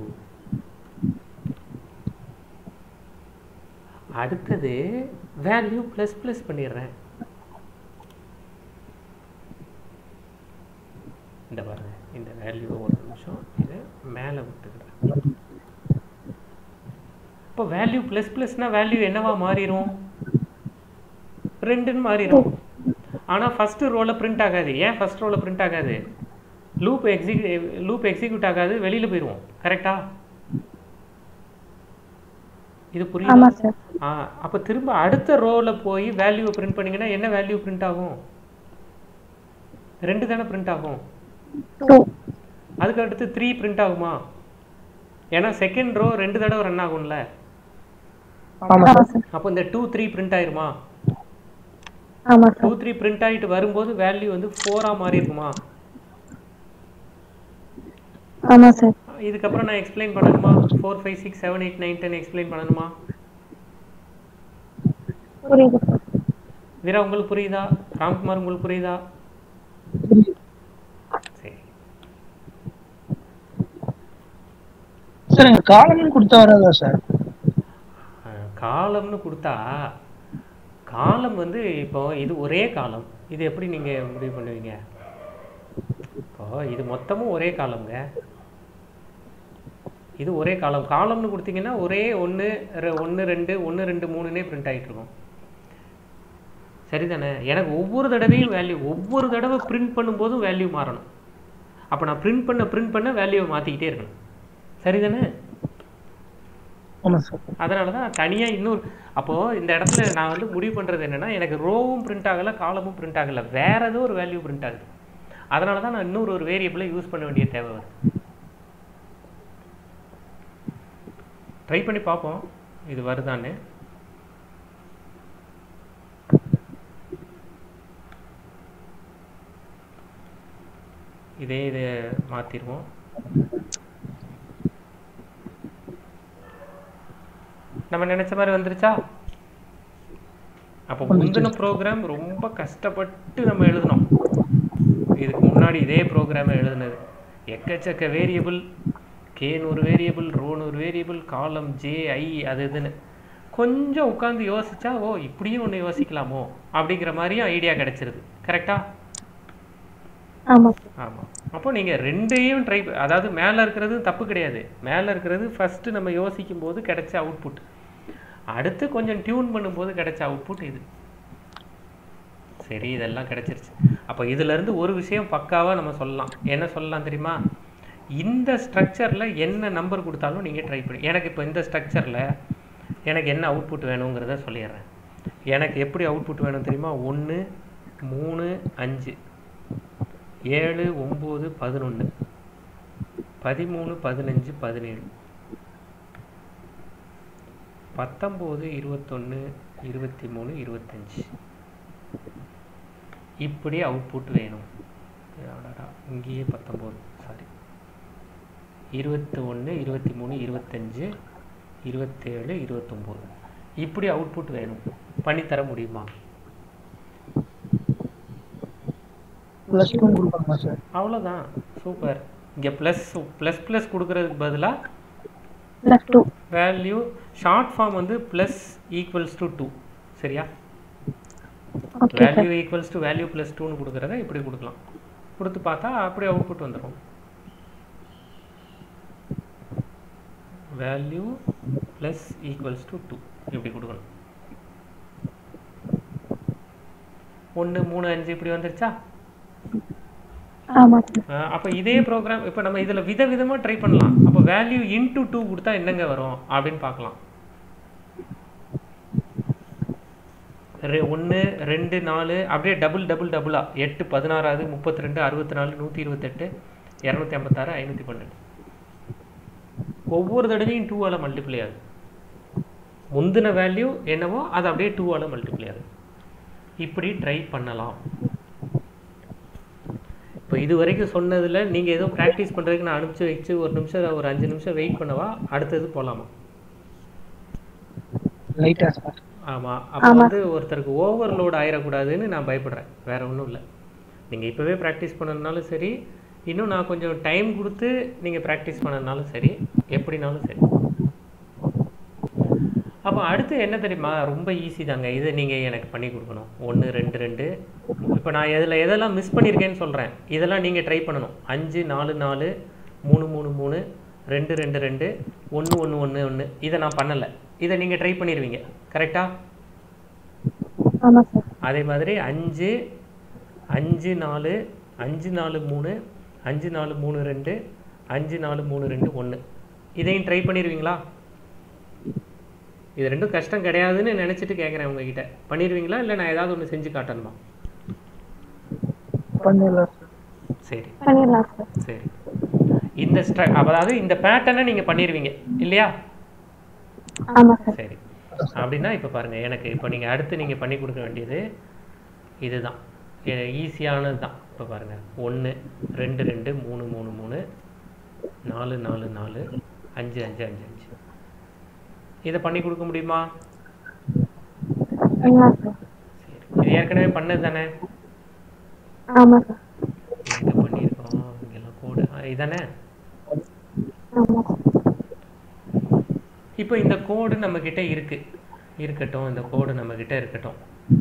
அடுத்தது வேல்யூ ப்ளஸ் ப்ளஸ் பண்ணிடுறேன் இந்த பாருங்க இந்த வேல்யூ ஒரு நிமிஷம் இதை மேலே விட்டுக்கிறேன் இப்போ வேல்யூ ப்ளஸ் ப்ளஸ்னா வேல்யூ என்னவா மாறிடும் ரெண்டுன்னு மாறிடும் ஆனால் ஃபஸ்ட்டு ரோவில் பிரிண்ட் ஆகாது ஏன் ஃபஸ்ட் ரோவில் பிரிண்ட் ஆகாது லூப் எக்ஸிக்யூ லூப் எக்ஸிக்யூட் ஆகாது வெளியில் போயிடுவோம் கரெக்டா இது ஆமா புரியுதா சார் ஆ அப்போ திரும்ப அடுத்த ரோவில் போய் வேல்யூவை பிரிண்ட் பண்ணீங்கன்னா என்ன வேல்யூ பிரிண்ட் ஆகும் ரெண்டு தானே பிரிண்ட் ஆகும் டூ அதுக்கு அடுத்து த்ரீ பிரிண்ட் ஆகுமா ஏன்னா செகண்ட் ரோ ரெண்டு தடவை ரன் ஆகும்ல ஆமா ஆமா சார் சார் அப்போ இந்த டூ த்ரீ பிரிண்ட் ஆயிருமா ஆமா டூ சார் த்ரீ பிரிண்ட் ஆகிட்டு வரும்போது வேல்யூ வந்து ஃபோராக மாறி இருக்குமா ஆமா சார் இதுக்கப்புறம் நான் எக்ஸ்பிளைன் பண்ணணுமா four five six seven eight nine ten explain பண்ணணுமா புரியுது சார் வீரா உங்களுக்கு புரியுதா ராம்குமார் உங்களுக்கு புரியுதா சரி சார் எங்க காலம்னு கொடுத்தா வராதா சார் காலம்னு கொடுத்தா காலம் வந்து இப்போ இது ஒரே காலம் இது எப்படி நீங்கள் முடிவு பண்ணுவீங்க இப்போ இது மொத்தமும் ஒரே காலம்ங்க இது ஒரே காலம் காலம்னு கொடுத்தீங்கன்னா ஒரே ஒன்று ஒன்று ரெண்டு ஒன்று ரெண்டு மூணுனே பிரிண்ட் ஆகிட்டு இருக்கும் சரிதானே எனக்கு ஒவ்வொரு தடவையும் வேல்யூ ஒவ்வொரு தடவை பிரிண்ட் பண்ணும்போதும் வேல்யூ மாறணும் அப்போ நான் பிரிண்ட் பண்ண பிரிண்ட் பண்ண வேல்யூவை மாற்றிக்கிட்டே இருக்கணும் சரிதானே ஆமா சார் அதனால தான் தனியாக இன்னொரு அப்போது இந்த இடத்துல நான் வந்து முடிவு பண்ணுறது என்னென்னா எனக்கு ரோவும் பிரிண்ட் ஆகலை காலமும் பிரிண்ட் ஆகலை வேற ஏதோ ஒரு வேல்யூ பிரிண்ட் ஆகுது அதனால தான் நான் இன்னொரு ஒரு வேரியபிளை யூஸ் பண்ண வேண்டிய தேவை வருது ட்ரை பண்ணி பார்ப்போம் இது வருதான்னு இதே இதை மாற்றிடுவோம் நம்ம நினைச்ச மாதிரி வந்துருச்சா அப்போ முந்தின ப்ரோக்ராம் ரொம்ப கஷ்டப்பட்டு நம்ம எழுதினோம் இதுக்கு முன்னாடி இதே ப்ரோக்ராமை எழுதுனது எக்கச்சக்க வேரியபிள் கேன்னு ஒரு வேரியபிள் ரோன்னு ஒரு வேரியபிள் காலம் ஜே ஐ அது இதுன்னு கொஞ்சம் உட்காந்து யோசிச்சா ஓ இப்படியும் ஒன்று யோசிக்கலாமோ அப்படிங்கிற மாதிரியும் ஐடியா கிடைச்சிருது கரெக்டா ஆமா சார் ஆமாம் அப்போ நீங்கள் ரெண்டையும் ட்ரை அதாவது மேலே இருக்கிறது தப்பு கிடையாது மேலே இருக்கிறது ஃபஸ்ட்டு நம்ம யோசிக்கும் போது கிடைச்ச அவுட்புட் அடுத்து கொஞ்சம் டியூன் பண்ணும்போது கிடைச்ச அவுட்புட் இது சரி இதெல்லாம் கிடைச்சிருச்சு அப்போ இதிலிருந்து ஒரு விஷயம் பக்காவாக நம்ம சொல்லலாம் என்ன சொல்லலாம் தெரியுமா இந்த ஸ்ட்ரக்சரில் என்ன நம்பர் கொடுத்தாலும் நீங்கள் ட்ரை பண்ணி எனக்கு இப்போ இந்த ஸ்ட்ரக்சரில் எனக்கு என்ன அவுட்புட் வேணுங்கிறத சொல்லிடுறேன் எனக்கு எப்படி அவுட்புட் வேணும் தெரியுமா ஒன்று மூணு அஞ்சு ஏழு ஒம்பது பதினொன்று பதிமூணு பதினஞ்சு பதினேழு பத்தொம்போது இருபத்தொன்று இருபத்தி மூணு இருபத்தஞ்சி இப்படி அவுட்புட் வேணும் அடடா, இங்கேயே பத்தொம்போது சாரி இருபத்தி ஒன்று இருபத்தி மூணு இருபத்தஞ்சு இருபத்தேழு இருபத்தொம்போது இப்படி அவுட்புட் வேணும் பண்ணித்தர முடியுமா ப்ளஸ் டூ கொடுப்பாங்களா சார் அவ்வளோதான் சூப்பர் இங்கே ப்ளஸ் ப்ளஸ் ப்ளஸ் கொடுக்கறதுக்கு பதிலாக plus two value short form வந்து ப்ளஸ் ஈக்குவல்ஸ் டு டூ சரியா okay sir value equals to value plus டூன்னு கொடுக்குறத இப்படி கொடுக்கலாம் கொடுத்து பார்த்தா அப்படி அவுட்புட் வந்துடும் value plus equals to two இப்படி கொடுக்கணும் ஒன்று மூணு அஞ்சு இப்படி வந்துருச்சா ஆமா சார் அப்போ இதே ப்ரோக்ராம் இப்போ நம்ம இதில் விதவிதமாக ட்ரை பண்ணலாம் அப்போ வேல்யூ இன்டூ டூ கொடுத்தா என்னங்க வரும் அப்படின்னு பார்க்கலாம் ரெ ஒன்று ரெண்டு நாலு அப்படியே டபுள் டபுள் டபுளாக எட்டு பதினாறாவது முப்பத்தி ரெண்டு அறுபத்தி நாலு நூற்றி இருபத்தெட்டு இரநூத்தி ஐம்பத்தாறு ஐநூற்றி பன்னெண்டு ஒவ்வொரு தடவையும் டூவால் மல்டிப்ளை ஆகுது முந்தின வேல்யூ என்னவோ அது அப்படியே டூவால் மல்டிப்ளை ஆகுது இப்படி ட்ரை பண்ணலாம் இப்போ இது வரைக்கும் சொன்னதில் நீங்கள் எதுவும் ப்ராக்டிஸ் பண்ணுறதுக்கு நான் அனுப்பிச்சு வச்சு ஒரு நிமிஷம் ஒரு அஞ்சு நிமிஷம் வெயிட் பண்ணவா அடுத்தது போகலாமா லைட்டா சார் ஆமாம் அப்போ வந்து ஒருத்தருக்கு ஓவர்லோட் ஆயிடக்கூடாதுன்னு நான் பயப்படுறேன் வேற ஒன்றும் இல்லை நீங்கள் இப்போவே ப்ராக்டிஸ் பண்ணதுனாலும் சரி இன்னும் நான் கொஞ்சம் டைம் கொடுத்து நீங்கள் ப்ராக்டிஸ் பண்ணதுனாலும் சரி எப்படினாலும் சரி அப்போ அடுத்து என்ன தெரியுமா ரொம்ப ஈஸி தாங்க இதை நீங்கள் எனக்கு பண்ணி கொடுக்கணும் ஒன்று ரெண்டு ரெண்டு இப்போ நான் இதில் எதெல்லாம் மிஸ் பண்ணியிருக்கேன்னு சொல்கிறேன் இதெல்லாம் நீங்கள் ட்ரை பண்ணணும் அஞ்சு நாலு நாலு மூணு மூணு மூணு ரெண்டு ரெண்டு ரெண்டு ஒன்று ஒன்று ஒன்று ஒன்று இதை நான் பண்ணலை இதை நீங்கள் ட்ரை பண்ணிடுவீங்க கரெக்டாக ஆமா சார் அதே மாதிரி அஞ்சு அஞ்சு நாலு அஞ்சு நாலு மூணு அஞ்சு நாலு மூணு ரெண்டு அஞ்சு நாலு மூணு ரெண்டு ஒன்று இதையும் ட்ரை பண்ணிடுவீங்களா இது ரெண்டும் கஷ்டம் கிடையாதுன்னு நினச்சிட்டு கேட்குறேன் உங்ககிட்ட பண்ணிடுவீங்களா இல்லை நான் ஏதாவது ஒன்று செஞ்சு காட்டணுமா பண்ணிடலாம் சார் சரி பண்ணிடலாம் சார் சரி இந்த ஸ்ட்ர அதாவது இந்த பேட்டர்னை நீங்கள் பண்ணிடுவீங்க இல்லையா ஆமா சார் சரி அப்படின்னா இப்போ பாருங்கள் எனக்கு இப்போ நீங்கள் அடுத்து நீங்கள் பண்ணி கொடுக்க வேண்டியது இதுதான் ஈஸியானது தான் இப்போ பாருங்கள் ஒன்று ரெண்டு ரெண்டு மூணு மூணு மூணு நாலு நாலு நாலு அஞ்சு அஞ்சு அஞ்சு அஞ்சு இதை பண்ணி கொடுக்க முடியுமா பண்ணலாம் சார் சரி இது ஏற்கனவே பண்ணது தானே ஆமா சார் எங்கே பண்ணியிருக்கோம் இங்கெல்லாம் கோடு இதானே ஆமா சார் இப்போ இந்த கோடு நம்மக்கிட்ட இருக்கு இருக்கட்டும் இந்த கோடு நம்மக்கிட்ட இருக்கட்டும்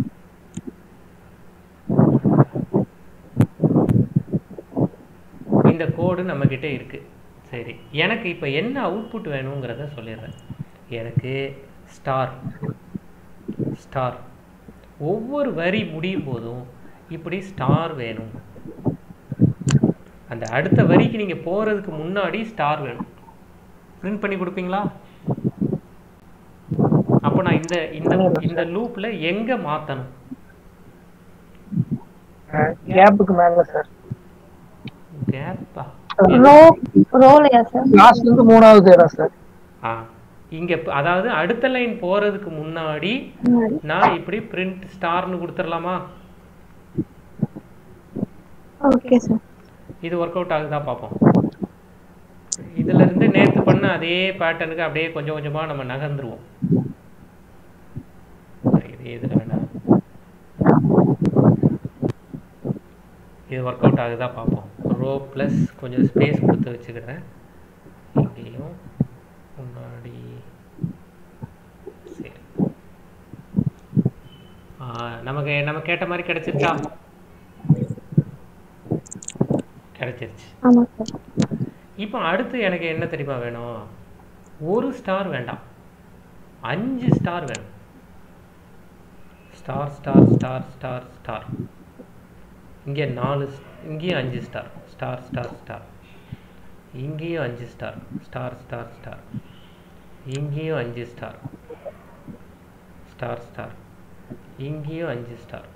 இந்த கோடு நம்மக்கிட்ட இருக்கு சரி எனக்கு இப்போ என்ன அவுட்புட் வேணுங்கிறத சொல்லிடுறேன் எனக்கு ஸ்டார் ஸ்டார் ஒவ்வொரு வரி முடியும் போதும் இப்படி ஸ்டார் வேணும் அந்த அடுத்த வரிக்கு நீங்கள் போகிறதுக்கு முன்னாடி ஸ்டார் வேணும் பிரிண்ட் பண்ணி கொடுப்பீங்களா அப்போ நான் இந்த இந்த இந்த லூப்ல எங்க மாத்தணும் கேப்புக்கு மேல சார் கேப்பா ரோ ரோலையா சார் லாஸ்ட்ல இருந்து மூணாவது இடம் சார் ஆ இங்க ப- அதாவது அடுத்த லைன் போறதுக்கு முன்னாடி முன்னாடி நான் இப்படி பிரிண்ட் ஸ்டார்னு கொடுத்துடலாமா ஓகே சார் இது ஒர்க் அவுட் ஆகுதா பார்ப்போம் இதுல இருந்து நேத்து பண்ண அதே பேட்டர்னுக்கு அப்படியே கொஞ்சம் கொஞ்சமா நம்ம நகர்ந்துருவோம் இது இதுல வேணாம் இது ஒர்க் அவுட் ஆகுதா பார்ப்போம் ரோ ப்ளஸ் கொஞ்சம் ஸ்பேஸ் கொடுத்து வச்சுக்கிறேன் இங்கேயும் முன்னாடி சரி ஆ, நமக்கு நம்ம கேட்ட மாதிரி கிடைச்சிருச்சா கிடைச்சிருச்சு ஆமாம் சார் இப்போ அடுத்து எனக்கு என்ன தெரியுமா வேணும் ஒரு ஸ்டார் வேண்டாம் அஞ்சு ஸ்டார் வேணும் star star star star star இங்கே நாலு ஸ்- இங்கேயும் அஞ்சு ஸ்டார் ஸ்டார் ஸ்டார் ஸ்டார் இங்கேயும் அஞ்சு ஸ்டார் ஸ்டார் ஸ்டார் ஸ்டார் இங்கேயும் அஞ்சு ஸ்டார் ஸ்டார் ஸ்டார் இங்கேயும் அஞ்சு ஸ்டார்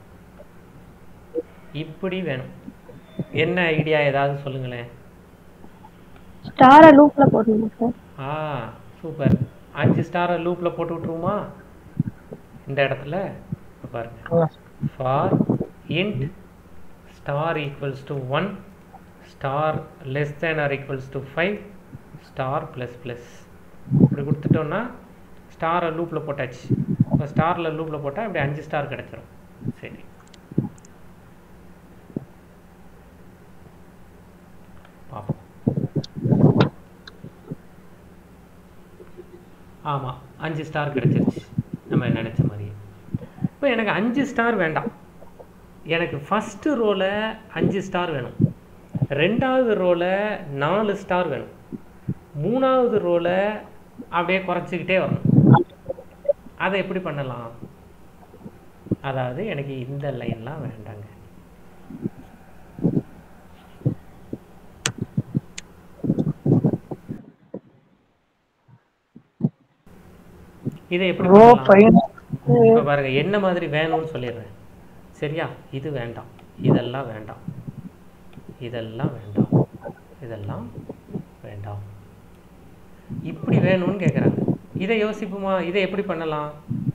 இப்படி வேணும் என்ன ஐடியா ஏதாவது சொல்லுங்களேன் ஸ்டாரை லூப்ல போடணும் சார் ஆ சூப்பர் அஞ்சு ஸ்டாரை லூப்பில் போட்டு விட்ருவோமா இந்த இடத்துல இப்ப பாருங்க ஆமாம் sir for int star equals to one star less than or equals to five star plus plus இப்படி கொடுத்துட்டோம்னா ஸ்டாரை லூப்பில் போட்டாச்சு இப்போ ஸ்டாரில் லூப்பில் போட்டால் இப்படி அஞ்சு ஸ்டார் கிடச்சிரும் சரி பார்ப்போம் ஆமாம் அஞ்சு ஸ்டார் கிடச்சிருச்சு நம்ம நினச்ச மாதிரியே இப்போ எனக்கு அஞ்சு ஸ்டார் வேண்டாம் எனக்கு ஃபஸ்ட்டு ரோவில் அஞ்சு ஸ்டார் வேணும் ரெண்டாவது ரோவில் நாலு ஸ்டார் வேணும் மூணாவது ரோவில் அப்படியே குறைச்சிக்கிட்டே வரணும் அதை எப்படி பண்ணலாம் அதாவது எனக்கு இந்த லைன்லாம் வேண்டாங்க இதை எப்படி ரோ பண்ணலாம்? ஃபைவ் இப்போ பாருங்க என்ன மாதிரி வேணும்னு சொல்லிடுறேன் சரியா இது வேண்டாம் இதெல்லாம் வேண்டாம் இதெல்லாம் வேண்டாம் இதெல்லாம் வேண்டாம் இப்படி வேணும்னு கேட்குறாங்க இதை யோசிப்போமா இதை எப்படி பண்ணலாம்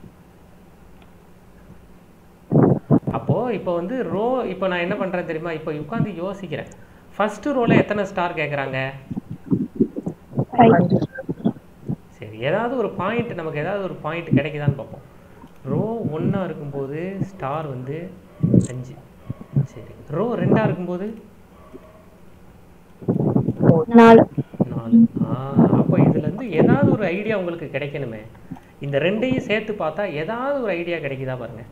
அப்போ இப்போ வந்து ரோ இப்போ நான் என்ன பண்றேன் தெரியுமா இப்போ உட்காந்து யோசிக்கிறேன் ஃபர்ஸ்ட் ரோல எத்தனை ஸ்டார் கேட்குறாங்க ஃபைவ் அஞ்சு சரி ஏதாவது ஒரு பாயிண்ட் நமக்கு ஏதாவது ஒரு பாயிண்ட் கிடைக்குதான்னு பார்ப்போம் ரோ ஒன்றா இருக்கும்போது ஸ்டார் வந்து அஞ்சு சரி ரோ ரெண்டாக இருக்கும்போது நாலு நாலு ஆ அப்போ இதுலேருந்து ஏதாவது ஒரு ஐடியா உங்களுக்கு கிடைக்கணுமே இந்த ரெண்டையும் சேர்த்து பார்த்தா ஏதாவது ஒரு ஐடியா கிடைக்குதா பாருங்க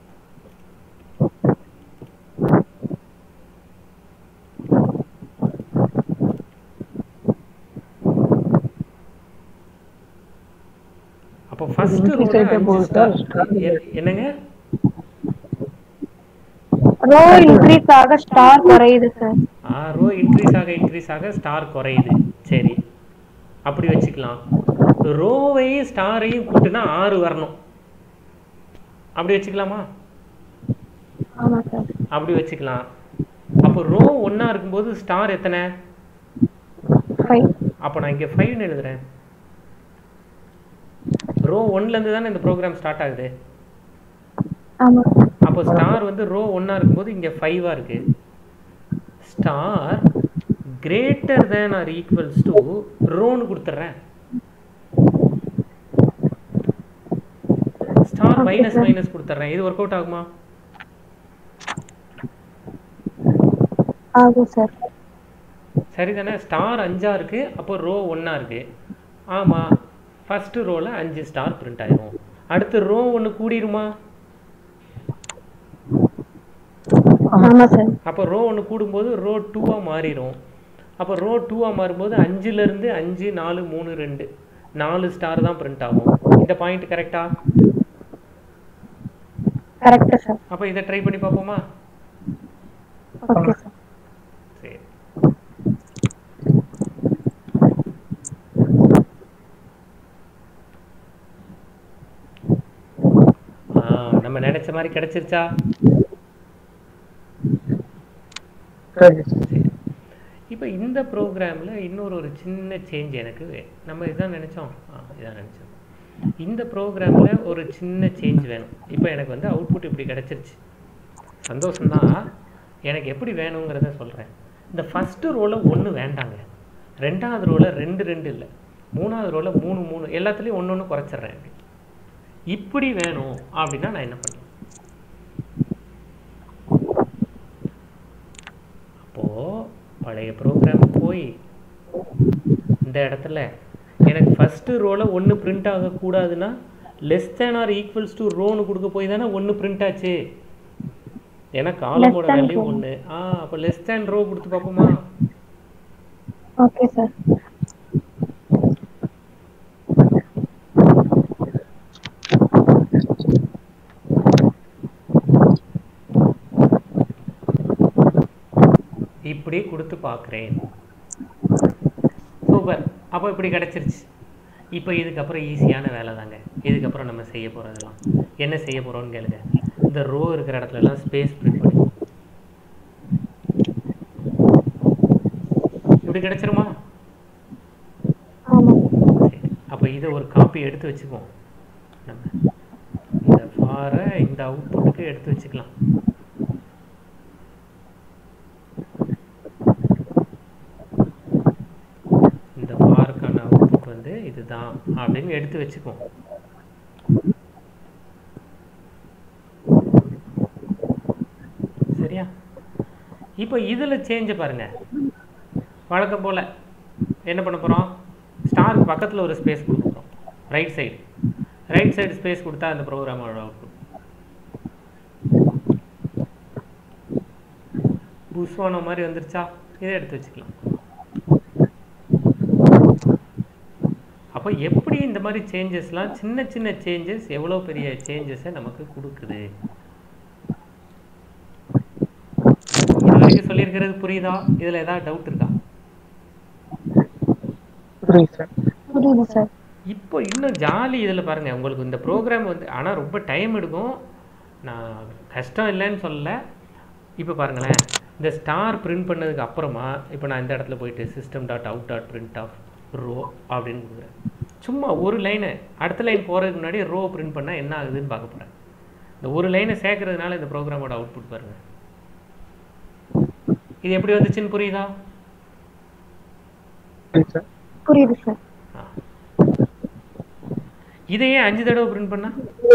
அப்போ ஃபர்ஸ்ட் increase ரோல ஆயிட்டே அஞ்சு போகுது ஸ்டார் sir. என்னங்க ரோ இன்க்ரீஸ் ஆக ஸ்டார் குறையுது சார் ஆ ரோ இன்க்ரீஸ் ஆக இன்க்ரீஸ் ஆக ஸ்டார் குறையுது சரி அப்படி வச்சுக்கலாம் ரோவையும் ஸ்டாரையும் கூட்டினா ஆறு வரணும் அப்படி வச்சுக்கலாமா ஆமா சார் அப்படி வச்சுக்கலாம் அப்போ ரோ ஒன்றா இருக்கும்போது ஸ்டார் எத்தனை ஃபைவ் அப்போ நான் இங்கே ஃபைவ்னு எழுதுறேன் ரோ ஒன்லேருந்து தானே இந்த ப்ரோக்ராம் ஸ்டார்ட் ஆகுது ஆமா அப்போ ஸ்டார் வந்து ரோ ஒன்றா இருக்கும்போது இங்கே ஃபைவாக இருக்கு star greater than or equals to ரோன்னு கொடுத்துட்றேன் ஸ்டார் மைனஸ் மைனஸ் கொடுத்துட்றேன் இது ஒர்க் அவுட் ஆகுமா ஆகும் சார் சரிதானே ஸ்டார் அஞ்சா இருக்கு அப்போ ரோ ஒன்றா இருக்கு ஆமாம் ஃபஸ்ட்டு ரோவில் அஞ்சு ஸ்டார் பிரிண்ட் ஆயிரும் அடுத்து ரோ ஒன்று கூடிருமா ஆமா சார் அப்போ ரோ ஒன்று கூடும்போது ரோ டூவாக மாறிடும் அப்போ ரோ டூவாக மாறும்போது அஞ்சுலேருந்து அஞ்சு நாலு மூணு ரெண்டு நாலு ஸ்டார் தான் பிரிண்ட் ஆகும் இந்த பாயிண்ட் கரெக்டா கரெக்ட் சார் அப்போ இதை ட்ரை பண்ணி பார்ப்போமா ஓகே சார் சரி ஆ, நம்ம நினைச்ச மாதிரி கிடைச்சிருச்சா சரி sir. சரி இப்போ இந்த ப்ரோக்ராமில் இன்னொரு ஒரு சின்ன சேஞ்ச் எனக்கு வே- நம்ம இதான் நினச்சோம் ஆ இதான் நினச்சோம் இந்த ப்ரோக்ராமில் ஒரு சின்ன சேஞ்ச் வேணும் இப்போ எனக்கு வந்து அவுட்புட் இப்படி கிடச்சிருச்சு சந்தோஷம்தான் எனக்கு எப்படி வேணுங்கிறத சொல்கிறேன் இந்த ஃபஸ்ட்டு ரோவில் ஒன்று வேண்டாங்க ரெண்டாவது ரோவில் ரெண்டு ரெண்டு இல்லை மூணாவது ரோவில் மூணு மூணு எல்லாத்துலேயும் ஒன்று ஒன்று குறைச்சிட்றேன் இப்படி இப்படி வேணும் அப்படின்னா நான் என்ன பண்ணுவேன் பழைய ப்ரோக்ராம் போய் இந்த இடத்துல எனக்கு ஃபஸ்ட்டு ரோவில் ஒன்று பிரிண்ட் ஆகக்கூடாதுன்னா less than or equals to ரோன்னு கொடுக்க போய் தானே ஒன்று பிரிண்ட் ஆச்சு ஏன்னா காலமோட than வேல்யூ row. ஒன்று ஆ அப்போ லெஸ் தேன் ரோ கொடுத்து பார்ப்போமா ஓகே சார் இப்படி கொடுத்து பார்க்குறேன் சூப்பர் அப்போ இப்படி கிடச்சிருச்சு இப்போ இதுக்கப்புறம் ஈஸியான வேலை தாங்க இதுக்கப்புறம் நம்ம செய்ய போகிறதெல்லாம் என்ன செய்ய போகிறோம்னு கேளுங்க இந்த ரோ இருக்கிற இடத்துல எல்லாம் ஸ்பேஸ் பிரிண்ட் பண்ணி இப்படி கிடச்சிருமா ஆமாம் சரி அப்போ இதை ஒரு காப்பி எடுத்து வச்சுக்குவோம் நம்ம இந்த ஃபாரை இந்த அவுட்புட்டுக்கு எடுத்து வச்சுக்கலாம் இந்த ஃபாருக்கான அவுட்புட் வந்து இதுதான் அப்படின்னு எடுத்து வச்சுக்குவோம் சரியா இப்போ இதில் சேஞ்சை பாருங்க வழக்கம் போல் என்ன பண்ண போகிறோம் ஸ்டாருக்கு பக்கத்தில் ஒரு ஸ்பேஸ் கொடுக்க போகிறோம் right side right side space கொடுத்தா அந்த ப்ரோக்ராமோட அவுட்புட் புஷ்வானம் மாதிரி வந்துருச்சா இதை எடுத்து வச்சுக்கலாம் அப்போ எப்படி இந்த மாதிரி சேஞ்சஸ்லாம் சின்ன சின்ன சேஞ்சஸ் எவ்வளோ பெரிய சேஞ்சஸை நமக்கு கொடுக்குது இது வரைக்கும் சொல்லியிருக்கிறது புரியுதா இதில் ஏதாவது டவுட் இருக்கா புரியுது சார் புரியுது சார் இப்போ இன்னும் ஜாலி இதில் பாருங்கள் உங்களுக்கு இந்த ப்ரோக்ராம் வந்து ஆனால் ரொம்ப டைம் எடுக்கும் நான் கஷ்டம் இல்லைன்னு சொல்லல இப்போ பாருங்களேன் இந்த ஸ்டார் பிரிண்ட் பண்ணதுக்கு அப்புறமா இப்போ நான் இந்த இடத்துல போயிட்டு system dot out dot print of row அப்படின்னு கொடுக்குறேன் சும்மா ஒரு லைனை அடுத்த லைன் போகிறதுக்கு முன்னாடி ரோ பிரிண்ட் பண்ணால் என்ன ஆகுதுன்னு பார்க்க போகிறேன் இந்த ஒரு லைனை சேர்க்கறதுனால இந்த ப்ரோக்ராமோட அவுட்புட் பாருங்கள் இது எப்படி வந்துச்சுன்னு புரியுதா புரியுது சார் புரியுது சார் ஆ. இதையே அஞ்சு தடவை பிரிண்ட் பண்ணா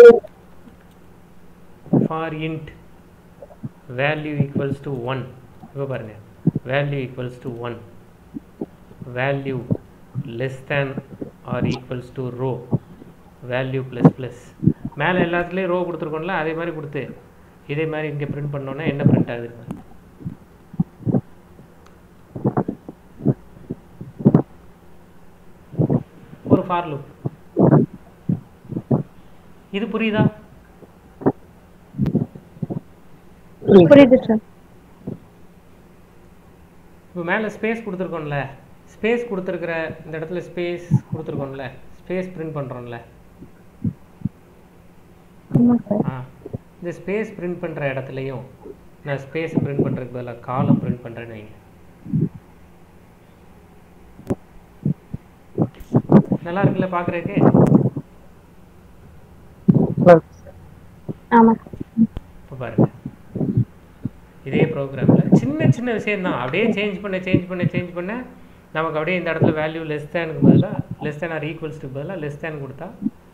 for int value equals to one இப்போ பாருங்க value equals to one value less than or equals to row value plus plus மேலே எல்லாத்துலேயும் ரோ கொடுத்துருக்கோம்ல அதே மாதிரி கொடுத்து இதே மாதிரி இங்கே பிரிண்ட் பண்ணோன்னா என்ன பிரிண்ட் ஆகுது பாருங்க. ஒரு ஃபார் லூப் இது புரியுதா புரியுது புரியுது சார் இப்போ மேலே ஸ்பேஸ் கொடுத்துருக்கோம்ல ஸ்பேஸ் கொடுத்துருக்கிற இந்த இடத்துல ஸ்பேஸ் கொடுத்துருக்கோம்ல ஸ்பேஸ் பிரிண்ட் பண்ணுறோம்ல ஆமாம் சார் ஆ இந்த ஸ்பேஸ் பிரிண்ட் பண்ணுற இடத்துலையும் நான் ஸ்பேஸ் பிரிண்ட் பண்ணுறதுக்கு பதிலாக காலம் பிரிண்ட் பண்ணுறேன்னு வைங்க நல்லா இருக்குல்ல பார்க்குறதுக்கு நல்லா இருக்கு சார் ஆமாம் சார் இப்போ பாருங்க இதே ப்ரோக்ராமில் சின்ன சின்ன விஷயம் தான் அப்படியே சேஞ்ச் பண்ண சேஞ்ச் பண்ண சேஞ்ச் பண்ண நமக்கு அப்படியே இந்த இடத்துல வேல்யூ லெஸ் தேனுக்கு பதிலாக லெஸ் தேன் ஆர் ஈக்குவல்ஸ்க்கு பதிலாக லெஸ் தேன் கொடுத்தா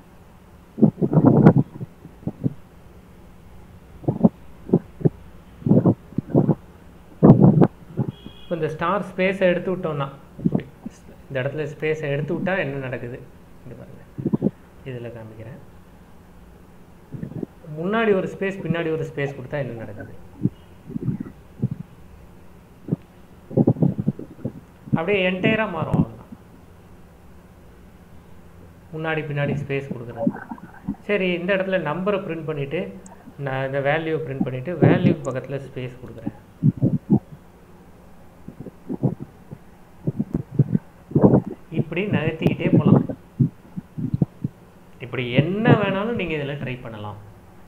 இப்போ இந்த ஸ்டார் ஸ்பேஸை எடுத்து விட்டோம்னா இப்படி இந்த இடத்துல ஸ்பேஸை எடுத்து விட்டா என்ன நடக்குது இது பாருங்க இதில் காமிக்கிறேன் முன்னாடி ஒரு ஸ்பேஸ் பின்னாடி ஒரு ஸ்பேஸ் கொடுத்தா என்ன நடக்குது அப்படியே என்டையராக மாறும் அவ்வளோதான் முன்னாடி பின்னாடி ஸ்பேஸ் கொடுக்குறேன் சரி இந்த இடத்துல நம்பரை பிரிண்ட் பண்ணிவிட்டு நான் இந்த வேல்யூவை பிரிண்ட் பண்ணிவிட்டு வேல்யூக்கு பக்கத்தில் ஸ்பேஸ் கொடுக்குறேன் இப்படி நகர்த்திக்கிட்டே போகலாம் இப்படி என்ன வேணாலும் நீங்கள் இதில் ட்ரை பண்ணலாம்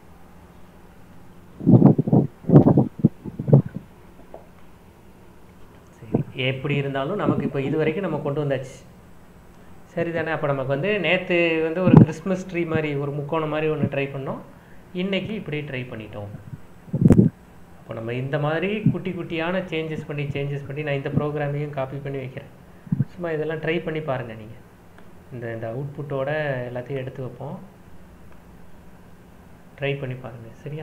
சரி எப்படி இருந்தாலும் நமக்கு இப்போ இது வரைக்கும் நம்ம கொண்டு வந்தாச்சு சரிதானே அப்போ நமக்கு வந்து நேற்று வந்து ஒரு கிறிஸ்மஸ் ட்ரீ மாதிரி ஒரு முக்கோணம் மாதிரி ஒன்று ட்ரை பண்ணோம் இன்னைக்கு இப்படி ட்ரை பண்ணிட்டோம் அப்போ நம்ம இந்த மாதிரி குட்டி குட்டியான சேஞ்சஸ் பண்ணி சேஞ்சஸ் பண்ணி நான் இந்த ப்ரோக்ராமையும் காப்பி பண்ணி வைக்கிறேன் சும்மா இதெல்லாம் ட்ரை பண்ணி பாருங்கள் நீங்கள் இந்த இந்த அவுட்புட்டோட எல்லாத்தையும் எடுத்து வைப்போம் ட்ரை பண்ணி பாருங்கள் சரியா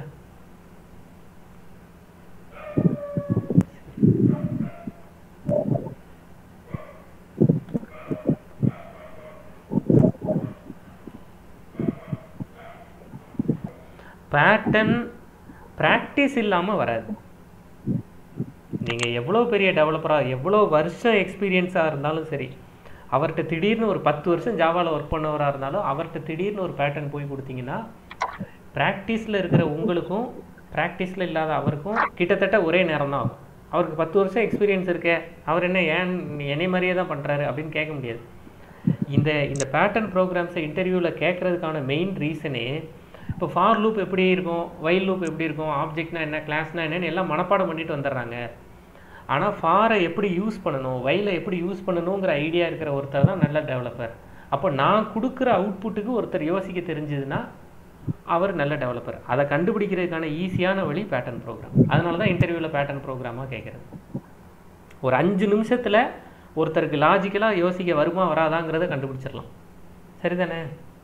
பேட்டர்ன் ப்ராக்டிஸ் இல்லாமல் வராது நீங்கள் எவ்வளோ பெரிய டெவலப்பராக எவ்வளோ வருஷம் எக்ஸ்பீரியன்ஸாக இருந்தாலும் சரி அவர்கிட்ட திடீர்னு ஒரு பத்து வருஷம் ஜாவாவில் ஒர்க் பண்ணவராக இருந்தாலும் அவர்கிட்ட திடீர்னு ஒரு பேட்டர்ன் போய் கொடுத்தீங்கன்னா ப்ராக்டிஸில் இருக்கிற உங்களுக்கும் ப்ராக்டிஸில் இல்லாத அவருக்கும் கிட்டத்தட்ட ஒரே நேரம் தான் ஆகும் அவருக்கு பத்து வருஷம் எக்ஸ்பீரியன்ஸ் இருக்கே அவர் என்ன ஏன் என்னை மாதிரியே தான் பண்ணுறாரு அப்படின்னு கேட்க முடியாது இந்த இந்த பேட்டர்ன் ப்ரோக்ராம்ஸை இன்டர்வியூவில் கேட்குறதுக்கான மெயின் ரீசனே இப்போ ஃபார் லூப் எப்படி இருக்கும் வைல் லூப் எப்படி இருக்கும் ஆப்ஜெக்ட்னா என்ன கிளாஸ்னா என்னன்னு எல்லாம் மனப்பாடம் பண்ணிட்டு வந்துடுறாங்க ஆனால் ஃபாரை எப்படி யூஸ் பண்ணணும் வைலை எப்படி யூஸ் பண்ணணுங்கிற ஐடியா இருக்கிற ஒருத்தர் தான் நல்ல டெவலப்பர் அப்போ நான் கொடுக்குற அவுட்புட்டுக்கு ஒருத்தர் யோசிக்க தெரிஞ்சதுன்னா அவர் நல்ல டெவலப்பர் அதை கண்டுபிடிக்கிறதுக்கான ஈஸியான வழி பேட்டர்ன் ப்ரோக்ராம் அதனால தான் இன்டர்வியூவில் பேட்டர்ன் ப்ரோக்ராமாக கேட்குறது ஒரு அஞ்சு நிமிஷத்தில் ஒருத்தருக்கு லாஜிக்கலாக யோசிக்க வருமா வராதாங்கிறத கண்டுபிடிச்சிடலாம் சரிதானே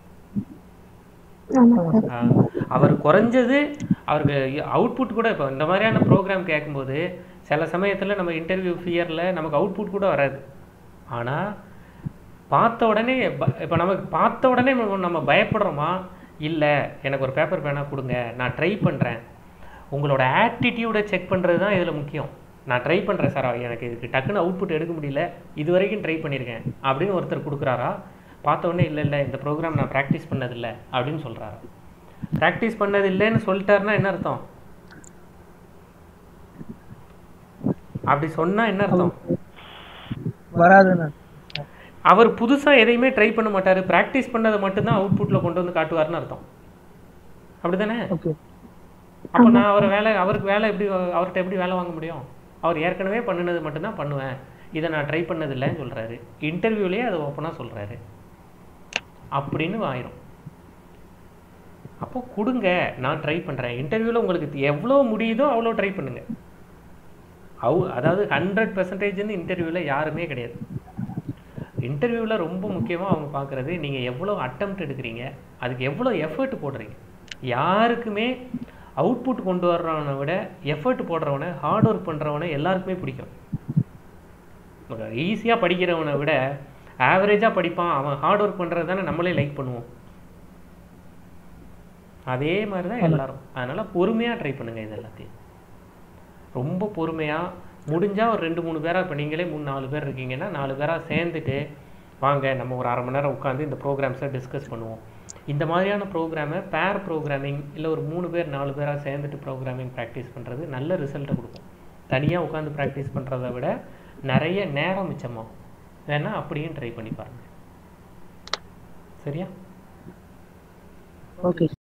ஆமா சார் ஆ, அவர் குறைஞ்சது அவருக்கு அவுட்புட் கூட இப்போ இந்த மாதிரியான ப்ரோக்ராம் கேட்கும்போது சில சமயத்தில் நம்ம இன்டர்வியூ ஃபியரில் நமக்கு அவுட்புட் கூட வராது ஆனால் பார்த்த உடனே இப்போ நமக்கு பார்த்த உடனே நம்ம நம்ம பயப்படுறோமா இல்லை எனக்கு ஒரு பேப்பர் பேனா கொடுங்க நான் ட்ரை பண்ணுறேன் உங்களோட ஆட்டிடியூடை செக் பண்ணுறது தான் இதில் முக்கியம் நான் ட்ரை பண்ணுறேன் சார் எனக்கு இதுக்கு டக்குன்னு அவுட்புட் எடுக்க முடியல இது வரைக்கும் ட்ரை பண்ணியிருக்கேன் அப்படின்னு ஒருத்தர் கொடுக்குறாரா பார்த்த உடனே இல்லை இல்லை இந்த ப்ரோக்ராம் நான் ப்ராக்டிஸ் பண்ணதில்லை அப்படின்னு சொல்கிறாரு ப்ராக்டிஸ் பண்ணது இல்லைன்னு சொல்லிட்டாருன்னா என்ன அர்த்தம் அப்படி சொன்னா என்ன அர்த்தம் வராதுன்னு அவர் புதுசா எதையுமே ட்ரை பண்ண மாட்டாரு ப்ராக்டிஸ் பண்ணதை மட்டும்தான் அவுட்புட்ல கொண்டு வந்து காட்டுவாருன்னு அர்த்தம் அப்படிதானே ஓகே அப்போ நான் அவர் வேலை அவருக்கு வேலை எப்படி அவர்கிட்ட எப்படி வேலை வாங்க முடியும் அவர் ஏற்கனவே பண்ணினது மட்டும்தான் பண்ணுவேன் இதை நான் ட்ரை பண்ணதில்லைன்னு சொல்றாரு இன்டர்வியூலேயே அதை ஓப்பனாக சொல்றாரு அப்படின்னு ஆயிரும் அப்போ கொடுங்க நான் ட்ரை பண்றேன் இன்டர்வியூவில் உங்களுக்கு எவ்வளோ முடியுதோ அவ்வளோ ட்ரை பண்ணுங்க அவ் அதாவது ஹண்ட்ரட் பர்சன்டேஜ்னு இன்டர்வியூவில் யாருமே கிடையாது இன்டர்வியூவில் ரொம்ப முக்கியமாக அவங்க பார்க்குறது நீங்கள் எவ்வளோ அட்டம்ப்ட் எடுக்கிறீங்க அதுக்கு எவ்வளோ எஃபர்ட் போடுறீங்க யாருக்குமே அவுட்புட் கொண்டு வர்றவனை விட எஃபர்ட் போடுறவனை ஹார்ட் ஒர்க் பண்ணுறவனை எல்லாருக்குமே பிடிக்கும் ஈஸியாக படிக்கிறவனை விட ஆவரேஜாக படிப்பான் அவன் ஹார்ட் ஒர்க் பண்ணுறது தானே நம்மளே லைக் பண்ணுவோம் அதே மாதிரி தான் எல்லாரும் அதனால் பொறுமையாக ட்ரை பண்ணுங்கள் இது எல்லாத்தையும் ரொம்ப பொறுமையாக முடிஞ்சால் ஒரு ரெண்டு மூணு பேராக இப்போ நீங்களே மூணு நாலு பேர் இருக்கீங்கன்னா நாலு பேராக சேர்ந்துட்டு வாங்க நம்ம ஒரு அரை மணி நேரம் உட்காந்து இந்த ப்ரோக்ராம்ஸை டிஸ்கஸ் பண்ணுவோம் இந்த மாதிரியான ப்ரோக்ராமை பேர் ப்ரோக்ராமிங் இல்லை ஒரு மூணு பேர் நாலு பேராக சேர்ந்துட்டு ப்ரோக்ராமிங் ப்ராக்டிஸ் பண்ணுறது நல்ல ரிசல்ட்டை கொடுக்கும் தனியாக உட்காந்து ப்ராக்டிஸ் பண்ணுறத விட நிறைய நேரம் மிச்சமாகும் வேணா அப்படியும் ட்ரை பண்ணி பாருங்கள் சரியா ஓகே